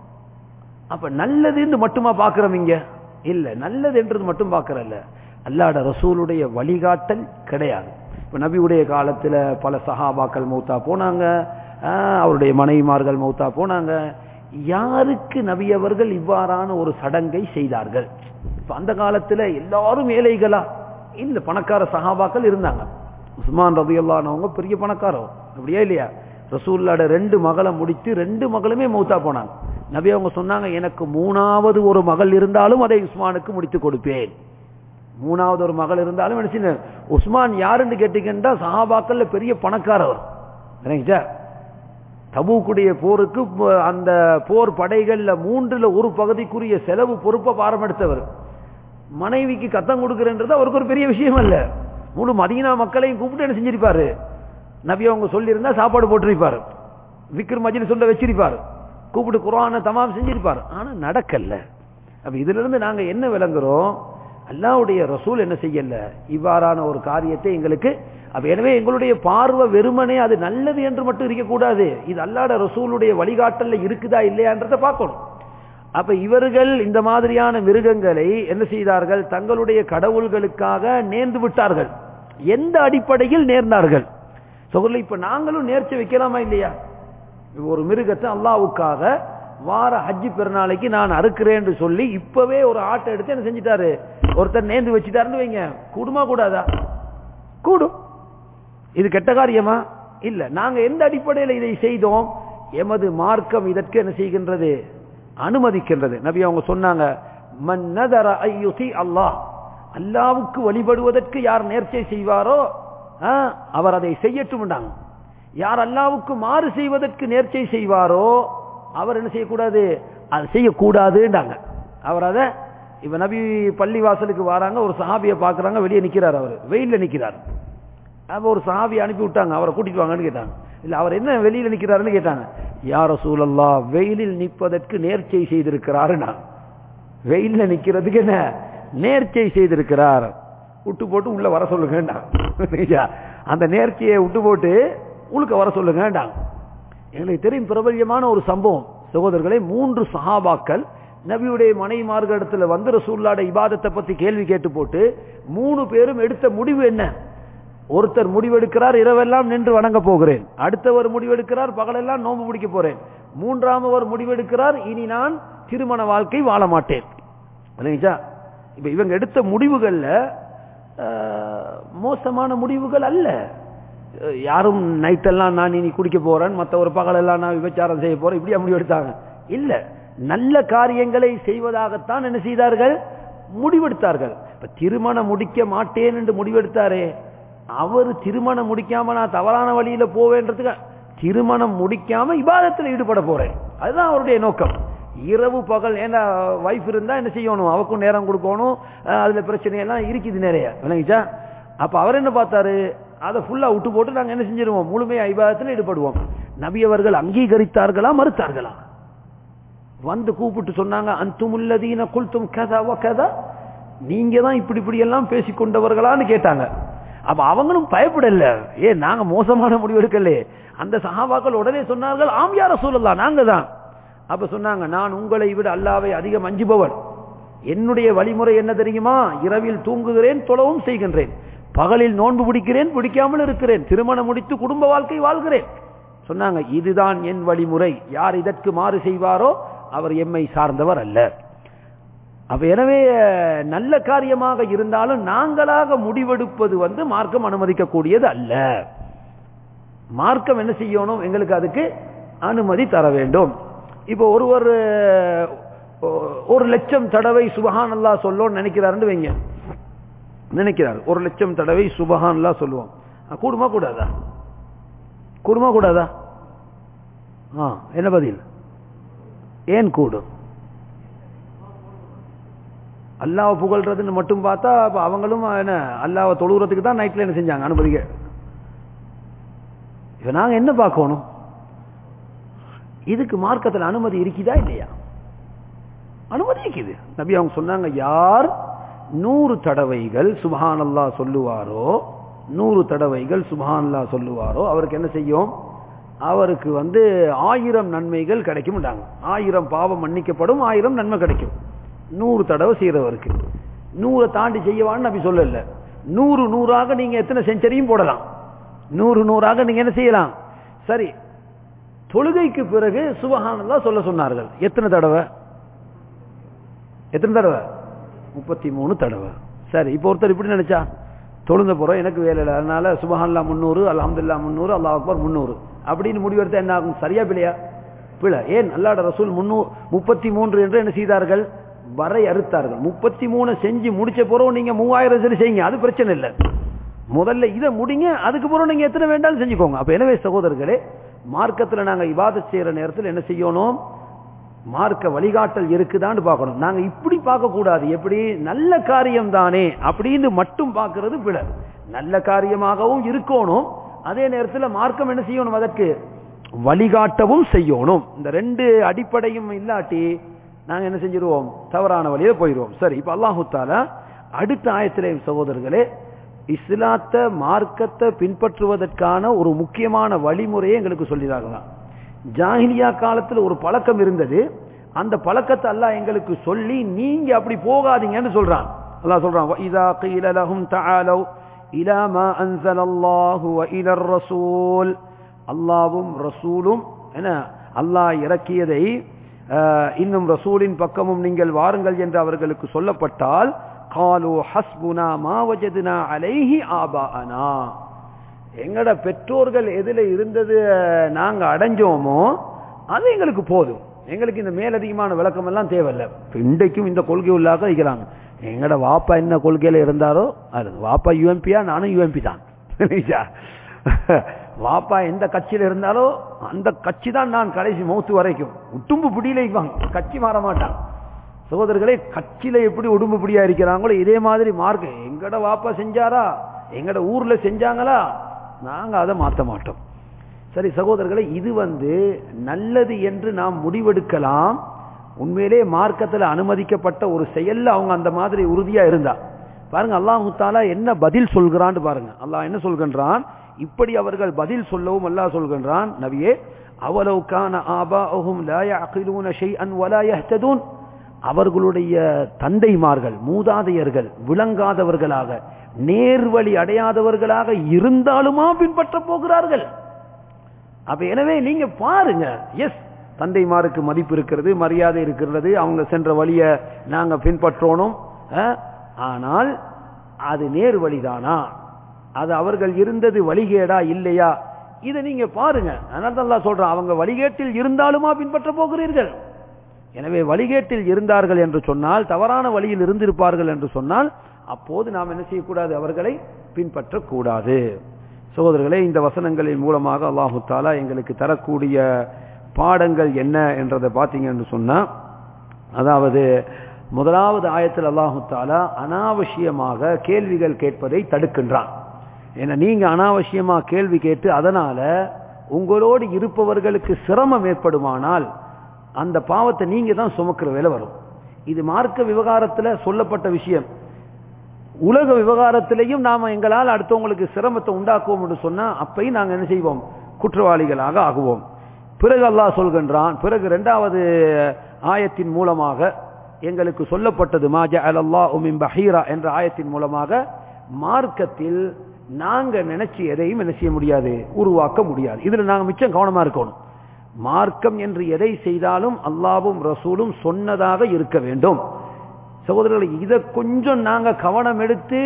அப்ப நல்லதுன்னு மட்டுமா பாக்குறோம் இங்க இல்ல நல்லது என்றது மட்டும் பாக்குறல்ல அல்லாட ரசூலுடைய வழிகாட்டல் கிடையாது இப்ப நபியுடைய காலத்துல பல சஹாபாக்கள் மௌத்தா போனாங்க ஆஹ், அவருடைய மனைவிமார்கள் மௌத்தா போனாங்க யாருக்கு நபி அவர்கள் இவ்வாறான ஒரு சடங்கை செய்தார்கள் இப்ப அந்த காலத்துல எல்லாரும் ஏழைகளா இல்ல பணக்கார சஹாபாக்கள் இருந்தாங்க உஸ்மான் ரபியல்லானவங்க பெரிய பணக்காரர் அப்படியா இல்லையா ரசூல்லாட ரெண்டு மகளை முடித்து ரெண்டு மகளுமே மௌத்தா போனாங்க நபி அவங்க சொன்னாங்க எனக்கு மூணாவது ஒரு மகள் இருந்தாலும் அதை உஸ்மானுக்கு முடித்து கொடுப்பேன் மூணாவது ஒரு மகள் இருந்தாலும் என்ன செய்ய உஸ்மான் யாருன்னு கேட்டீங்கன்னா சஹாபாக்கள்ல பெரிய பணக்காரவர் சரிங்களா தபூக்குடைய போருக்கு ப- அந்த போர் படைகள்ல மூன்றுல ஒரு பகுதிக்குரிய செலவு பொறுப்பை பாரமெடுத்தவர் மனைவிக்கு கத்தம் கொடுக்கிறன்றது அவருக்கு ஒரு பெரிய விஷயம் அல்ல முழு மதீனா மக்களையும் கூப்பிட்டு என்ன செஞ்சிருப்பாரு நபி அவங்க சொல்லியிருந்தா சாப்பாடு போட்டிருப்பாரு விக்ர் மஜில் சொல்ல வச்சிருப்பாரு கூப்பிட்டு குரானை தமாம் செஞ்சிருப்பாரு ஆனா நடக்கல அப்ப இதுல இருந்து நாங்க என்ன விளங்குறோம் அல்லாஹ்வுடைய ரசூல் என்ன செய்யல இவ்வாறான ஒரு காரியத்தை எங்களுக்கு அப்ப எனவே எங்களுடைய பார்வை வெறுமனே அது நல்லது என்று மட்டும் இருக்கக்கூடாது இது அல்லாட ரசூலுடைய வழிகாட்டல்ல இருக்குதா இல்லையான்றதை பார்க்கணும் அப்ப இவர்கள் இந்த மாதிரியான மிருகங்களை என்ன செய்தார்கள் தங்களுடைய கடவுள்களுக்காக நேர்ந்து விட்டார்கள் எந்த அடிப்படையில் நேர்ந்தார்கள் சொல்ல இப்ப நாங்களும் நேர்ச்சி வைக்கலாமா இல்லையா இப்ப ஒரு மிருகத்தை அல்லாவுக்காக வார ஹஜ்ஜி பெருநாளைக்கு நான் அறுக்கிறேன்னு சொல்லி இப்பவே ஒரு ஆட்டை எடுத்து என்ன செஞ்சிட்டாரு ஒருத்தர் நேர்ந்து வச்சுட்டாருன்னு வைங்க கூடுமா கூடாதா கூடும் இது கெட்ட காரியமா இல்ல நாங்க எந்த அடிப்படையில் இதை செய்தோம் எமது மார்க்கம் இதற்கு என்ன செய்கின்றது அனுமதிக்கின்றது நபி அவங்க சொன்னாங்க மன் நதர ஐயுதி அல்லாஹ் அல்லாவுக்கு வழிபடுவதற்கு யார் நேர்ச்சை செய்வாரோ ஆ, அவர் அதை செய்யட்டும் யார் அல்லாவுக்கு மாறு செய்வதற்கு நேர்ச்சை செய்வாரோ அவர் என்ன செய்யக்கூடாது அது செய்யக்கூடாதுன்றாங்க அவர் அதை இப்ப நபி பள்ளி வாசலுக்கு வராங்க ஒரு சஹாபியை பார்க்கறாங்க வெளியே நிக்கிறார் அவர் வெயில்ல நிக்கிறார் அப்ப ஒரு சஹாபி அனுப்பி விட்டாங்க அவரை கூட்டிட்டு வாங்கன்னு கேட்டாங்க இல்ல அவர் என்ன வெளியில நிக்கிறாருன்னு கேட்டாங்க யார சூழல்லா வெயிலில் நிற்பதற்கு நேர்ச்சை செய்திருக்கிறாருன்னா வெயில்ல நிக்கிறதுக்கு என்ன நேர்ச்சை செய்திருக்கிறார் விட்டு போட்டு உள்ள வர சொல்லுங்க அந்த நேர்ச்சியை விட்டு போட்டு உழுக்க வர சொல்லுங்க எங்களுக்கு தெரியும் பிரபல்யமான ஒரு சம்பவம் சகோதரர்களே மூன்று சஹாபாக்கள் நபியுடைய மனைவிமார்களிடத்துல வந்து ரசூல்லாட இபாதத்தை பத்தி கேள்வி கேட்டு போட்டு மூணு பேரும் எடுத்த முடிவு என்ன ஒருத்தர் முடிவெடுக்கிறார் இரவெல்லாம் நின்று வணங்க போகிறேன் அடுத்தவர் முடிவெடுக்கிறார் பகலெல்லாம் நோன்பு பிடிக்க போறேன் மூன்றாமவர் முடிவெடுக்கிறார் இனி நான் திருமண வாழ்க்கை வாழ மாட்டேன் இல்லைங்களா இப்ப இவங்க எடுத்த முடிவுகள்ல அஹ், மோசமான முடிவுகள் அல்ல அஹ், யாரும் நைட்டெல்லாம் நான் இனி குடிக்க போறேன் மத்த ஒரு பகலெல்லாம் நான் விபச்சாரம் செய்ய போறேன் இப்படியா முடிவு எடுத்தாங்க இல்ல நல்ல காரியங்களை செய்வதாகத்தான் என்ன செய்தார்கள் முடிவெடுத்தார்கள் இப்ப திருமணம் முடிக்க மாட்டேன் என்று முடிவெடுத்தாரே அவர் திருமணம் முடிக்காம நான் தவறான வழியில போவேன்றதுக்கு திருமணம் முடிக்காம இபாதத்தில் ஈடுபட போறேன் அதுதான் அவருடைய நோக்கம் இரவு பகல் ஏன்னா வைஃப் இருந்தா என்ன செய்யணும் அவக்கும் நேரம் கொடுக்கணும் அஹ் அதுல பிரச்சனை எல்லாம் இருக்குது நிறைய விளங்கிச்சா அப்ப அவர் என்ன பார்த்தாரு அதை ஃபுல்லா விட்டு போட்டு நாங்க என்ன செஞ்சிருவோம் முழுமையா இபாதத்தில் ஈடுபடுவோம் நபி அவர்கள் அங்கீகரித்தார்களா மறுத்தார்களா வந்து கூப்பிட்டு சொன்னாங்க அந்துமுல்லதீன குல்தும் கதா வ கதா நீங்க தான் இப்படி இப்படி எல்லாம் பேசிக் கொண்டவர்களான்னு கேட்டாங்க அப்ப அவங்களும் பயப்படல ஏ நாங்க மோசமான முடிவு எடுக்கல அந்த சஹாபாக்கள் உடனே சொன்னார்கள் ஆம் யார சொல்லலாம் நாங்க தான் அப்ப சொன்னாங்க நான் உங்களை விட அல்லாவை அதிகம் அஞ்சுபவன் என்னுடைய வழிமுறை என்ன தெரியுமா இரவில் தூங்குகிறேன் தொழவும் செய்கின்றேன் பகலில் நோன்பு பிடிக்கிறேன் பிடிக்காமல் இருக்கிறேன் திருமணம் முடித்து குடும்ப வாழ்க்கை வாழ்கிறேன் சொன்னாங்க இதுதான் என் வழிமுறை யார் இதற்கு மாறு செய்வாரோ அவர் எம்மை சார்ந்தவர் அல்ல அப்ப எனவே அஹ், நல்ல காரியமாக இருந்தாலும் நாங்களாக முடிவெடுப்பது வந்து மார்க்கம் அனுமதிக்கக்கூடியது அல்ல மார்க்கம் என்ன செய்யணும் எங்களுக்கு அதுக்கு அனுமதி தர வேண்டும் இப்போ ஒருவர் அஹ், ஒரு லட்சம் தடவை சுபஹான் அல்லா சொல்லோன்னு நினைக்கிறாருன்னு வைங்க நினைக்கிறார் ஒரு லட்சம் தடவை சுபஹான் அல்லா சொல்லுவோம் அஹ், கூடுமா கூடாதா கூடுமா கூடாதா ஆ என்ன பதில் ஏன் கூடும் அல்லாவை புகழ்றதுன்னு மட்டும் பார்த்தா அப்ப அவங்களும் என்ன அல்லாவை தொழுகிறதுக்கு தான் நைட்ல என்ன செஞ்சாங்க அனுமதிக்க இப்ப நாங்க என்ன பார்க்கணும் இதுக்கு மார்க்கத்தில் அனுமதி இருக்குதா இல்லையா அனுமதி இருக்குது நபி அவங்க சொன்னாங்க யார் நூறு தடவைகள் சுபஹானல்லா சொல்லுவாரோ நூறு தடவைகள் சுபஹானல்லா சொல்லுவாரோ அவருக்கு என்ன செய்யும் அவருக்கு வந்து ஆயிரம் நன்மைகள் கிடைக்கும் ஆயிரம் பாவம் மன்னிக்கப்படும் ஆயிரம் நன்மை கிடைக்கும் நூறு தடவை செய்யறவருக்கு நூறை தாண்டி செய்யவான்னு நபி சொல்லல நூறு நூறாக நீங்க எத்தனை செஞ்சரியும் போடலாம் நூறு நூறாக நீங்க என்ன செய்யலாம் சரி தொழுகைக்கு பிறகு சுபஹானல்லா சொல்ல சொன்னார்கள் எத்தனை தடவை எத்தனை தடவை முப்பத்தி மூணு தடவை சரி இப்போ ஒருத்தர் இப்படி நினைச்சா தொழுந்த போறோம் எனக்கு வேலை இல்லை அதனால சுபஹான்லா முந்நூறு அலமதுல்லா முந்நூறு அல்லா அக்பர் முந்நூறு அப்படின்னு முடிவெடுத்தா என்ன ஆகும் சரியா பிள்ளையா பிழை ஏன் அல்லாட ரசூல் முன்னூ முப்பத்தி மூன்று என்று என்ன செய்தார்கள் வரை அறுத்தார்கள் முப்பத்தி மூணு செஞ்சு முடிச்ச பிறகு நீங்க மூவாயிரம் சரி செய்யுங்க அது பிரச்சனை இல்லை முதல்ல இதை முடிங்க அதுக்கு பிறகு நீங்க எத்தனை வேண்டாலும் செஞ்சுக்கோங்க அப்ப எனவே சகோதரர்களே மார்க்கத்தில் நாங்க இவாதத் செய்யற நேரத்தில் என்ன செய்யணும் மார்க்க வழிகாட்டல் இருக்குதான்னு பார்க்கணும் நாங்க இப்படி பார்க்க கூடாது எப்படி நல்ல காரியம் தானே அப்படின்னு மட்டும் பார்க்கிறது பிழை நல்ல காரியமாகவும் இருக்கணும் அதே நேரத்தில் மார்க்கம் என்ன செய்யணும் அதற்கு வழிகாட்டவும் செய்யணும் இந்த ரெண்டு அடிப்படையும் இல்லாட்டி நாங்க என்ன செஞ்சிருவோம் தவறான வழியில போயிடுவோம் சரி இப்ப அல்லாஹு தாலா அடுத்த ஆயத்திலே சகோதரர்களே இஸ்லாத்த மார்க்கத்தை பின்பற்றுவதற்கான ஒரு முக்கியமான வழிமுறையை எங்களுக்கு சொல்லிதாகலாம் ஜாகிலியா காலத்தில் ஒரு பழக்கம் இருந்தது அந்த பழக்கத்தை அல்லாஹ் எங்களுக்கு சொல்லி நீங்க அப்படி போகாதீங்கன்னு சொல்றான் அல்லாஹ் சொல்றான் இதா قيل لهم تعالوا الى ما انزل الله والى الرسول அல்லாஹ்வும் ரசூலும் என்ன அல்லாஹ் இறக்கியதை இன்னும் ரசூலின் பக்கமும் நீங்கள் வாருங்கள் என்று அவர்களுக்கு சொல்லப்பட்டால் காலு ஹஸ்புனா மா வஜதுனா அலைஹி ஆபாஅனா எங்கட பெற்றோர்கள் எதுல இருந்தது நாங்க அடைஞ்சோமோ அது எங்களுக்கு போதும் எங்களுக்கு இந்த மேலதிகமான விளக்கம் எல்லாம் தேவையில்லை இன்றைக்கும் இந்த கொள்கை உள்ளாக இருக்கிறாங்க எங்கட வாப்பா என்ன கொள்கையில இருந்தாரோ அது வாப்பா யூஎம்பியா நானும் யூஎம்பி தான் வாப்பா எந்த கட்சியில இருந்தாலோ அந்த கட்சி தான் நான் கடைசி மௌத்து வரைக்கும் உட்டும்பு பிடியில கட்சி மாற மாட்டான் சகோதரர்களே கட்சியில எப்படி உடும்பு பிடியா இருக்கிறாங்களோ இதே மாதிரி மார்க்க எங்கட வாப்பா செஞ்சாரா எங்கட ஊர்ல செஞ்சாங்களா நாங்க அதை மாற்ற மாட்டோம் சரி சகோதரர்களை இது வந்து நல்லது என்று நாம் முடிவெடுக்கலாம் உண்மையிலே மார்க்கத்தில் அனுமதிக்கப்பட்ட ஒரு செயல்ல அவங்க அந்த மாதிரி உறுதியா இருந்தா பாருங்க அல்லாஹு தாலா என்ன பதில் சொல்கிறான்னு பாருங்க அல்லாஹ் என்ன சொல்கின்றான் இப்படி அவர்கள் பதில் சொல்லவும் அல்லாஹ் சொல்கின்றான் நபியே அவலவுக்கான ஆபாஹும் லா யஅகிலூன ஷைஅன் வலா யஹ்ததூன் அவர்களுடைய தந்தைமார்கள் மூதாதையர்கள் விளங்காதவர்களாக நேர்வழி அடையாதவர்களாக இருந்தாலுமா பின்பற்ற போகிறார்கள் அப்ப எனவே நீங்க பாருங்க எஸ் தந்தைமாருக்கு மதிப்பு இருக்கிறது மரியாதை இருக்கிறது அவங்க சென்ற வழிய நாங்க பின்பற்றோனும் ஆனால் அது நேர் வழிதானா அது அவர்கள் இருந்தது வழிகேடா இல்லையா இதை நீங்க பாருங்க அதனால தான் சொல்றேன் அவங்க வழிகேட்டில் இருந்தாலுமா பின்பற்ற போகிறீர்கள் எனவே வழிகேட்டில் இருந்தார்கள் என்று சொன்னால் தவறான வழியில் இருந்திருப்பார்கள் என்று சொன்னால் அப்போது நாம் என்ன செய்யக்கூடாது அவர்களை பின்பற்றக்கூடாது சகோதரர்களே இந்த வசனங்களின் மூலமாக அல்லாஹு தாலா எங்களுக்கு தரக்கூடிய பாடங்கள் என்ன என்றதை பார்த்தீங்கன்னு சொன்னா அதாவது முதலாவது ஆயத்தில் அல்லாஹு தாலா அனாவசியமாக கேள்விகள் கேட்பதை தடுக்கின்றான் ஏன்னா நீங்க அனாவசியமா கேள்வி கேட்டு அதனால உங்களோடு இருப்பவர்களுக்கு சிரமம் ஏற்படுமானால் அந்த பாவத்தை நீங்க தான் சுமக்கிற வேலை வரும் இது மார்க்க விவகாரத்தில் சொல்லப்பட்ட விஷயம் உலக விவகாரத்திலையும் நாம எங்களால் அடுத்தவங்களுக்கு சிரமத்தை உண்டாக்குவோம் என்று சொன்னா அப்பையும் நாங்கள் என்ன செய்வோம் குற்றவாளிகளாக ஆகுவோம் பிறகு அல்லாஹ் சொல்கின்றான் பிறகு இரண்டாவது ஆயத்தின் மூலமாக எங்களுக்கு சொல்லப்பட்டது மாஜா அல்லா உமின் பஹீரா என்ற ஆயத்தின் மூலமாக மார்க்கத்தில் நாங்க நினைச்சு எதையும் என்ன செய்ய முடியாது உருவாக்க முடியாது இதுல நாங்க மிச்சம் கவனமா இருக்கணும் மார்க்கம் என்று எதை செய்தாலும் அல்லாவும் ரசூலும் சொன்னதாக இருக்க வேண்டும் சகோதரர்கள் இதை கொஞ்சம் நாங்க கவனம் எடுத்து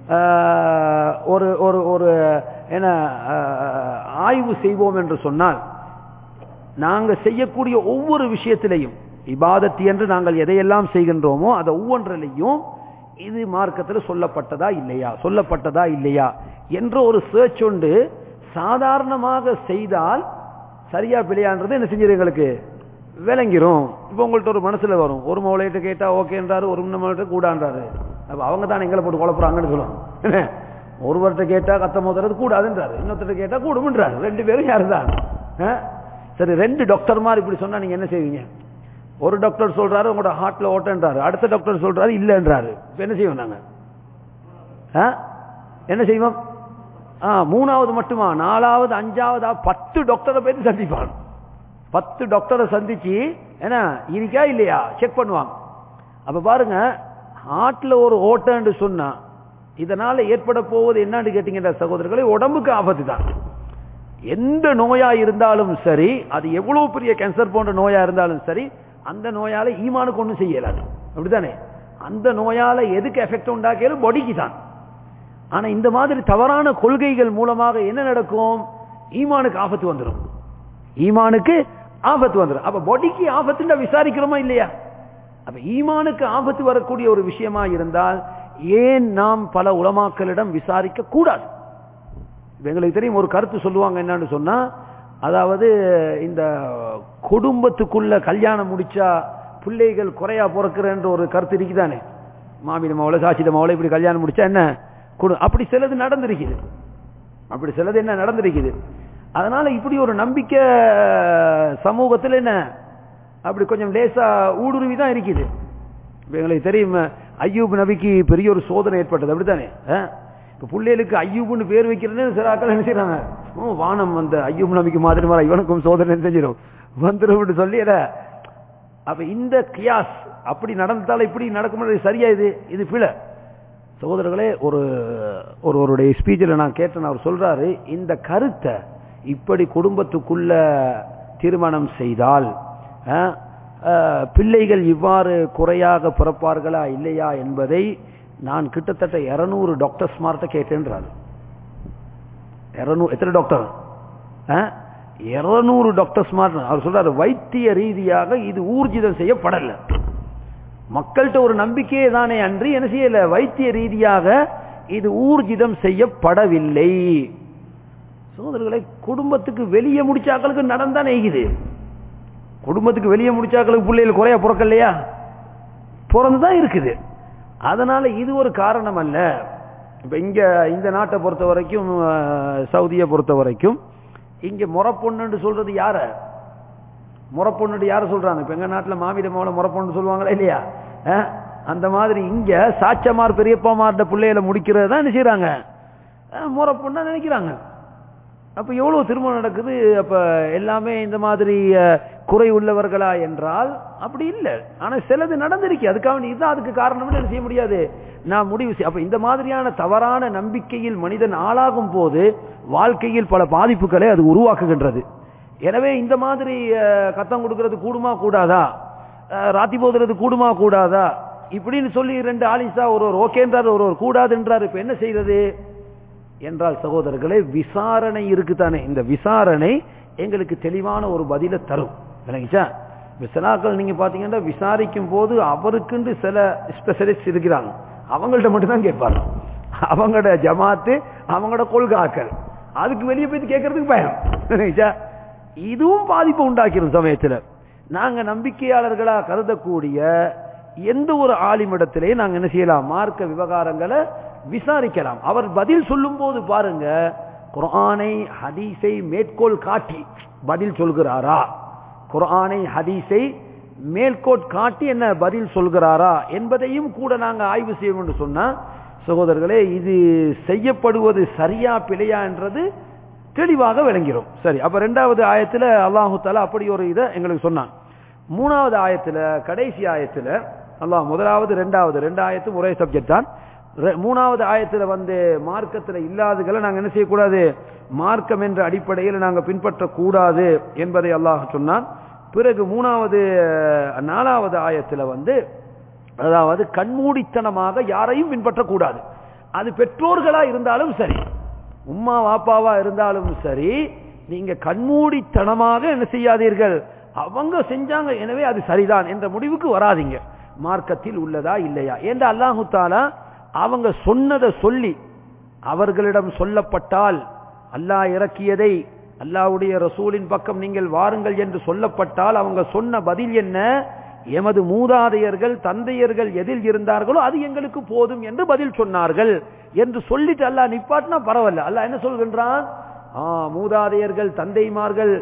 ஒரு ஒரு ஒரு என்ன ஆய்வு செய்வோம் என்று சொன்னால் நாங்க செய்யக்கூடிய ஒவ்வொரு விஷயத்திலையும் இபாதத் என்று நாங்கள் எதையெல்லாம் செய்கின்றோமோ அதை ஒவ்வொன்றிலையும் இது மார்க்கத்தில் சொல்லப்பட்டதா இல்லையா சொல்லப்பட்டதா இல்லையா என்ற ஒரு சர்ச் உண்டு சாதாரணமாக செய்தால் சரியா பிழையான்றது என்ன செஞ்சிரு எங்களுக்கு விளங்கிரும் இப்போ உங்கள்ட்ட ஒரு மனசுல வரும் ஒரு மௌலையிட்ட கேட்டா ஓகேன்றாரு ஒரு மௌலையிட்ட கூடான்றாரு அப்ப அவங்க தான் எங்களை போட்டு குழப்புறாங்கன்னு சொல்லுவாங்க ஒருவர்கிட்ட கேட்டா கத்த மோதுறது கூடாதுன்றாரு இன்னொருத்தர் கேட்டா கூடும்ன்றாரு ரெண்டு பேரும் யாரு தான் சரி ரெண்டு டாக்டர்மார் இப்படி சொன்னா நீங்க என்ன செய்வீங்க ஒரு டாக்டர் சொல்றாரு உங்களோட ஹார்ட்ல ஓட்டன்றாரு அடுத்த டாக்டர் சொல்றாரு இல்லைன்றாரு இப்ப என்ன செய்வோம் நாங்க ஆ? என்ன செய்வோம் ஆ மூணாவது மட்டுமா நாலாவது அஞ்சாவது பத்து டாக்டரை போய் சந்திப்பாங்க பத்து டாக்டரை சந்திச்சு என்ன இருக்கா இல்லையா செக் பண்ணுவாங்க அப்ப பாருங்க ஹார்ட்ல ஒரு ஓட்டன்னு சொன்னா இதனால ஏற்பட போவது என்னன்னு கேட்டீங்கன்னா சகோதரர்களே உடம்புக்கு ஆபத்து தான் எந்த நோயா இருந்தாலும் சரி அது எவ்வளவு பெரிய கேன்சர் போன்ற நோயா இருந்தாலும் சரி அந்த நோயால ஈமானுக்கு ஒண்ணும் செய்யலாது அப்படிதானே அந்த நோயால எதுக்கு எஃபெக்ட் உண்டாக்கியாலும் பொடிக்கு தான் ஆனா இந்த மாதிரி தவறான கொள்கைகள் மூலமாக என்ன நடக்கும் ஈமானுக்கு ஆபத்து வந்துடும் ஈமானுக்கு ஆபத்து வந்துடும் அப்ப பொடிக்கு ஆபத்துன்னு விசாரிக்கிறோமா இல்லையா அப்ப ஈமானுக்கு ஆபத்து வரக்கூடிய ஒரு விஷயமா இருந்தால் ஏன் நாம் பல உலமாக்களிடம் விசாரிக்க கூடாது இப்ப எங்களுக்கு தெரியும் ஒரு கருத்து சொல்லுவாங்க என்னன்னு சொன்னா அதாவது இந்த குடும்பத்துக்குள்ள கல்யாணம் முடிச்சா பிள்ளைகள் குறையா பிறக்கிறன்ற ஒரு கருத்து இருக்குதானே மாமியிட மாவளை சாட்சியிட மாவளை இப்படி கல்யாணம் முடிச்சா என்ன குடு- அப்படி சிலது நடந்திருக்குது அப்படி சிலது என்ன நடந்திருக்குது அதனால இப்படி ஒரு நம்பிக்கை சமூகத்தில் என்ன அப்படி கொஞ்சம் லேசா ஊடுருவி தான் இருக்குது இப்ப எங்களுக்கு தெரியும் ஐயூப் நபிக்கு பெரிய ஒரு சோதனை ஏற்பட்டது அப்படித்தானே ஆ? இப்ப பிள்ளைகளுக்கு ஐயூப்னு பேர் வைக்கிறதுன்னு சில ஆக்கள் என்ன செய்றாங்க ஓ வானம் அந்த ஐயூப் நபிக்கு மாதிரி மாதிரி இவனுக்கும் சோதனை செஞ்சிடும் வந்துடும் சொல்லி அத அப்ப இந்த கியாஸ் அப்படி நடந்தால இப்படி நடக்கும் சரியா இது இது பிழை சகோதரர்களே ஒரு ஒருவருடைய ஸ்பீச்சில் நான் கேட்டேன் அவர் சொல்றாரு இந்த கருத்தை இப்படி குடும்பத்துக்குள்ள திருமணம் செய்தால் அஹ், அஹ், பிள்ளைகள் இவ்வாறு குறையாக பிறப்பார்களா இல்லையா என்பதை நான் கிட்டத்தட்ட 200 டாக்டர் ஸ்மார்ட்ட கேட்டேன்றாரு 200 எத்தனை டாக்டர் இருநூறு டாக்டர் ஸ்மார்ட் அவர் சொல்றாரு வைத்திய ரீதியாக இது ஊர்ஜிதம் செய்யப்படல மக்கள்கிட்ட ஒரு நம்பிக்கையே தானே அன்றி என்ன செய்யல வைத்திய ரீதியாக இது ஊர்ஜிதம் செய்யப்படவில்லை சோதரர்களை குடும்பத்துக்கு வெளியே முடிச்சாக்களுக்கு நடந்தானே இது குடும்பத்துக்கு வெளியே முடிச்சாக்களுக்கு பிள்ளைகள் குறைய பிறக்கலையா பிறந்துதான் இருக்குது அதனால இது ஒரு காரணம் அல்ல இப்ப இங்க இந்த நாட்டை பொறுத்த வரைக்கும் அஹ், சவுதியை பொறுத்த வரைக்கும் இங்க முறப்பொண்ணுன்னு சொல்றது யார முறப்பொண்ணு யார சொல்றாங்க இப்ப எங்க நாட்டுல மாமிட மோள முறப்பொண்ணு சொல்லுவாங்களா இல்லையா அஹ்? அந்த மாதிரி இங்க சாச்சமார் பெரியப்பாமார்ட பிள்ளைகளை முடிக்கிறது தான் என்ன செய்யறாங்க முறப்பொண்ணா நினைக்கிறாங்க அப்ப எவ்வளவு திருமணம் நடக்குது அப்ப எல்லாமே இந்த மாதிரி அஹ், குறை உள்ளவர்களா என்றால் அப்படி இல்லை ஆனா சிலது நடந்திருக்கு அதுக்காக இதுதான் அதுக்கு காரணம்னு என்ன செய்ய முடியாது நான் முடிவு செய் அப்ப இந்த மாதிரியான தவறான நம்பிக்கையில் மனிதன் ஆளாகும் போது வாழ்க்கையில் பல பாதிப்புகளை அது உருவாக்குகின்றது எனவே இந்த மாதிரி அஹ், கத்தம் கொடுக்கிறது கூடுமா கூடாதா அஹ், ராத்தி போதுறது கூடுமா கூடாதா இப்படின்னு சொல்லி ரெண்டு ஆலிசா ஒருவர் ஓகேன்றார் ஒருவர் கூடாதுன்றார் இப்ப என்ன செய்யறது என்றால் சகோதரர்களே விசாரணை இருக்குதானே இந்த விசாரணை எங்களுக்கு தெளிவான ஒரு பதிலை தரும் விளங்கிச்சா இப்ப சிலாக்கள் நீங்க பாத்தீங்கன்னா விசாரிக்கும் போது அவருக்குண்டு சில ஸ்பெஷலிஸ்ட் இருக்கிறாங்க அவங்கள்ட்ட மட்டும்தான் கேட்பாங்க அவங்களோட ஜமாத்து அவங்களோட கொள்காக்கள் அதுக்கு வெளியே போய் கேட்கறதுக்கு பயம் விளங்கிச்சா இதுவும் பாதிப்பு உண்டாக்கிடும் சமயத்துல நாங்க நம்பிக்கையாளர்களா கருதக்கூடிய எந்த ஒரு ஆலிமிடத்திலே நாங்க என்ன செய்யலாம் மார்க்க விவகாரங்களை விசாரிக்கலாம் அவர் பதில் சொல்லும் போது பாருங்க குர்ஆனை ஹதீஸை மேற்கோள் காட்டி பதில் சொல்கிறாரா குர்ஆனை ஹதீஸை மேற்கோட் காட்டி என்ன பதில் சொல்கிறாரா என்பதையும் கூட நாங்க ஆய்வு செய்வோம் என்று சொன்னா சகோதரர்களே இது செய்யப்படுவது சரியா பிழையா என்றது தெளிவாக விளங்கிறோம் சரி அப்ப ரெண்டாவது ஆயத்துல அல்லாஹு தாலா அப்படி ஒரு இதை எங்களுக்கு சொன்னான் மூணாவது ஆயத்துல கடைசி ஆயத்துல அல்லாஹ் முதலாவது ரெண்டாவது ரெண்டு ஆயத்தும் ஒரே சப்ஜெக்ட் தான் ரெ- மூணாவது ஆயத்துல வந்து மார்க்கத்துல இல்லாததுகளை நாங்க என்ன செய்யக்கூடாது மார்க்கம் என்ற அடிப்படையில் நாங்க பின்பற்றக்கூடாது என்பதை அல்லாஹ் சொன்னான் பிறகு மூணாவது அஹ், நாலாவது ஆயத்துல வந்து அதாவது கண்மூடித்தனமாக யாரையும் பின்பற்றக்கூடாது அது பெற்றோர்களா இருந்தாலும் சரி உம்மா வாப்பாவா இருந்தாலும் சரி நீங்க கண்மூடித்தனமாக என்ன செய்யாதீர்கள் அவங்க செஞ்சாங்க எனவே அது சரிதான் என்ற முடிவுக்கு வராதீங்க மார்க்கத்தில் உள்ளதா இல்லையா என்று அல்லாஹு தாலா அவங்க சொன்னதை சொல்லி அவர்களிடம் சொல்லப்பட்டால் அல்லாஹ் இறக்கியதை அல்லாஹ்வுடைய ரசூலின் பக்கம் நீங்கள் வாருங்கள் என்று சொல்லப்பட்டால் அவங்க சொன்ன பதில் என்ன எமது மூதாதையர்கள் தந்தையர்கள் எதில் இருந்தார்களோ அது எங்களுக்கு போதும் என்று பதில் சொன்னார்கள் என்று சொல்லிட்டு அல்லாஹ் நிப்பாட்டினா பரவாயில்ல அல்லாஹ் என்ன சொல்கின்றான் ஆ மூதாதையர்கள் தந்தைமார்கள்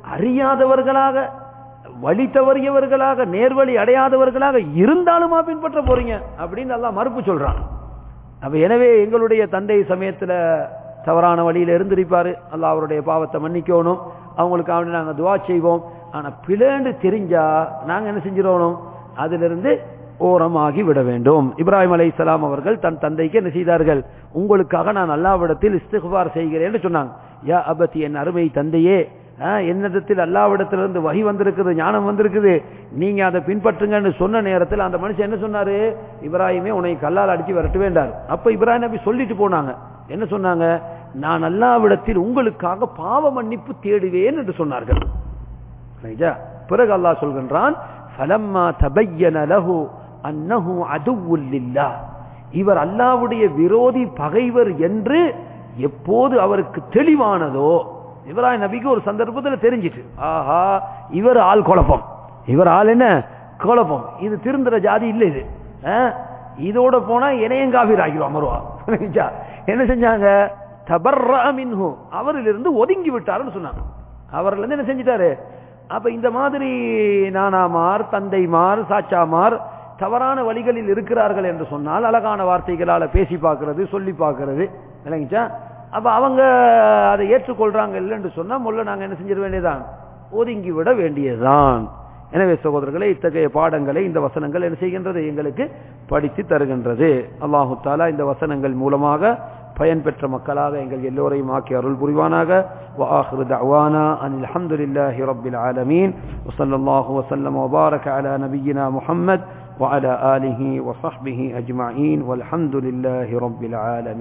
அறியாதவர்களாக வழி தவறியவர்களாக நேர்வழி அடையாதவர்களாக இருந்தாலுமா பின்பற்ற போறீங்க அப்படின்னு எல்லாம் மறுப்பு சொல்றான் அப்ப எனவே எங்களுடைய தந்தை சமயத்துல தவறான வழியில இருந்திருப்பாரு அல்லாஹ் அவருடைய பாவத்தை மன்னிக்கணும் அவங்களுக்கு அவனை நாங்க துவா செய்வோம் ஆனா பிளேண்டு தெரிஞ்சா நாங்க என்ன செஞ்சிடணும் அதிலிருந்து ஓரமாகி விட வேண்டும் இப்ராஹிம் அலை அவர்கள் தன் தந்தைக்கு என்ன செய்தார்கள் உங்களுக்காக நான் அல்லாவிடத்தில் இஸ்திகுபார் செய்கிறேன்னு சொன்னாங்க யா அபத்தி என் அருமை தந்தையே என்னிடத்தில் அல்லாவிடத்திலிருந்து வகி வந்திருக்குது ஞானம் வந்திருக்குது நீங்க அதை பின்பற்றுங்கன்னு சொன்ன நேரத்தில் அந்த மனுஷன் என்ன சொன்னாரு இப்ராஹிமே உன்னை கல்லால் அடிச்சு விரட்டு வேண்டார் அப்ப இப்ராஹிம் நபி சொல்லிட்டு போனாங்க என்ன சொன்னாங்க நான் அல்லாவிடத்தில் உங்களுக்காக பாவ மன்னிப்பு தேடுவேன் என்று சொன்னார்கள் பிறகு அல்லாஹ் சொல்கின்றான் ஃபலம்மா தபையன லஹு அன்னஹு அதுவுல்லில்லா இவர் அல்லாவுடைய விரோதி பகைவர் என்று எப்போது அவருக்கு தெளிவானதோ இவராய் நபிக்கு ஒரு சந்தர்ப்பத்தில் தெரிஞ்சிட்டு ஆஹா இவர் ஆள் குழப்பம் இவர் ஆள் என்ன குழப்பம் இது திருந்துற ஜாதி இல்லை இது இதோட போனா இணையம் காபீர் ஆகிரும் அமருவா என்ன செஞ்சாங்க தபர்மின்ஹு அவரிலிருந்து ஒதுங்கி விட்டாருன்னு சொன்னாங்க அவர்ல இருந்து என்ன செஞ்சிட்டாரு அப்ப இந்த மாதிரி நானாமார் தந்தைமார் சாச்சாமார் தவறான வழிகளில் இருக்கிறார்கள் என்று சொன்னால் அழகான வார்த்தைகளால பேசி பார்க்கிறது சொல்லி பார்க்கிறது விளங்கிச்சா அப்ப அவங்க அதை ஏற்றுக்கொள்றாங்க இல்லைன்னு சொன்னா முல்ல நாங்க என்ன செஞ்சிட வேண்டியதான் ஒதுங்கி விட வேண்டியதுதான் எனவே சகோதரர்களை இத்தகைய பாடங்களை இந்த வசனங்கள் என்ன செய்கின்றது எங்களுக்கு படித்து தருகின்றது அல்லாஹு தாலா இந்த வசனங்கள் மூலமாக பயன் பெற்ற மக்களாக எங்கள் எல்லோரையும் ஆக்கி அருள் புரிவானாக وآخر دعوانا أن الحمد لله رب العالمين وصلى الله وسلم وبارك على نبينا محمد وعلى آله وصحبه أجمعين والحمد لله رب العالمين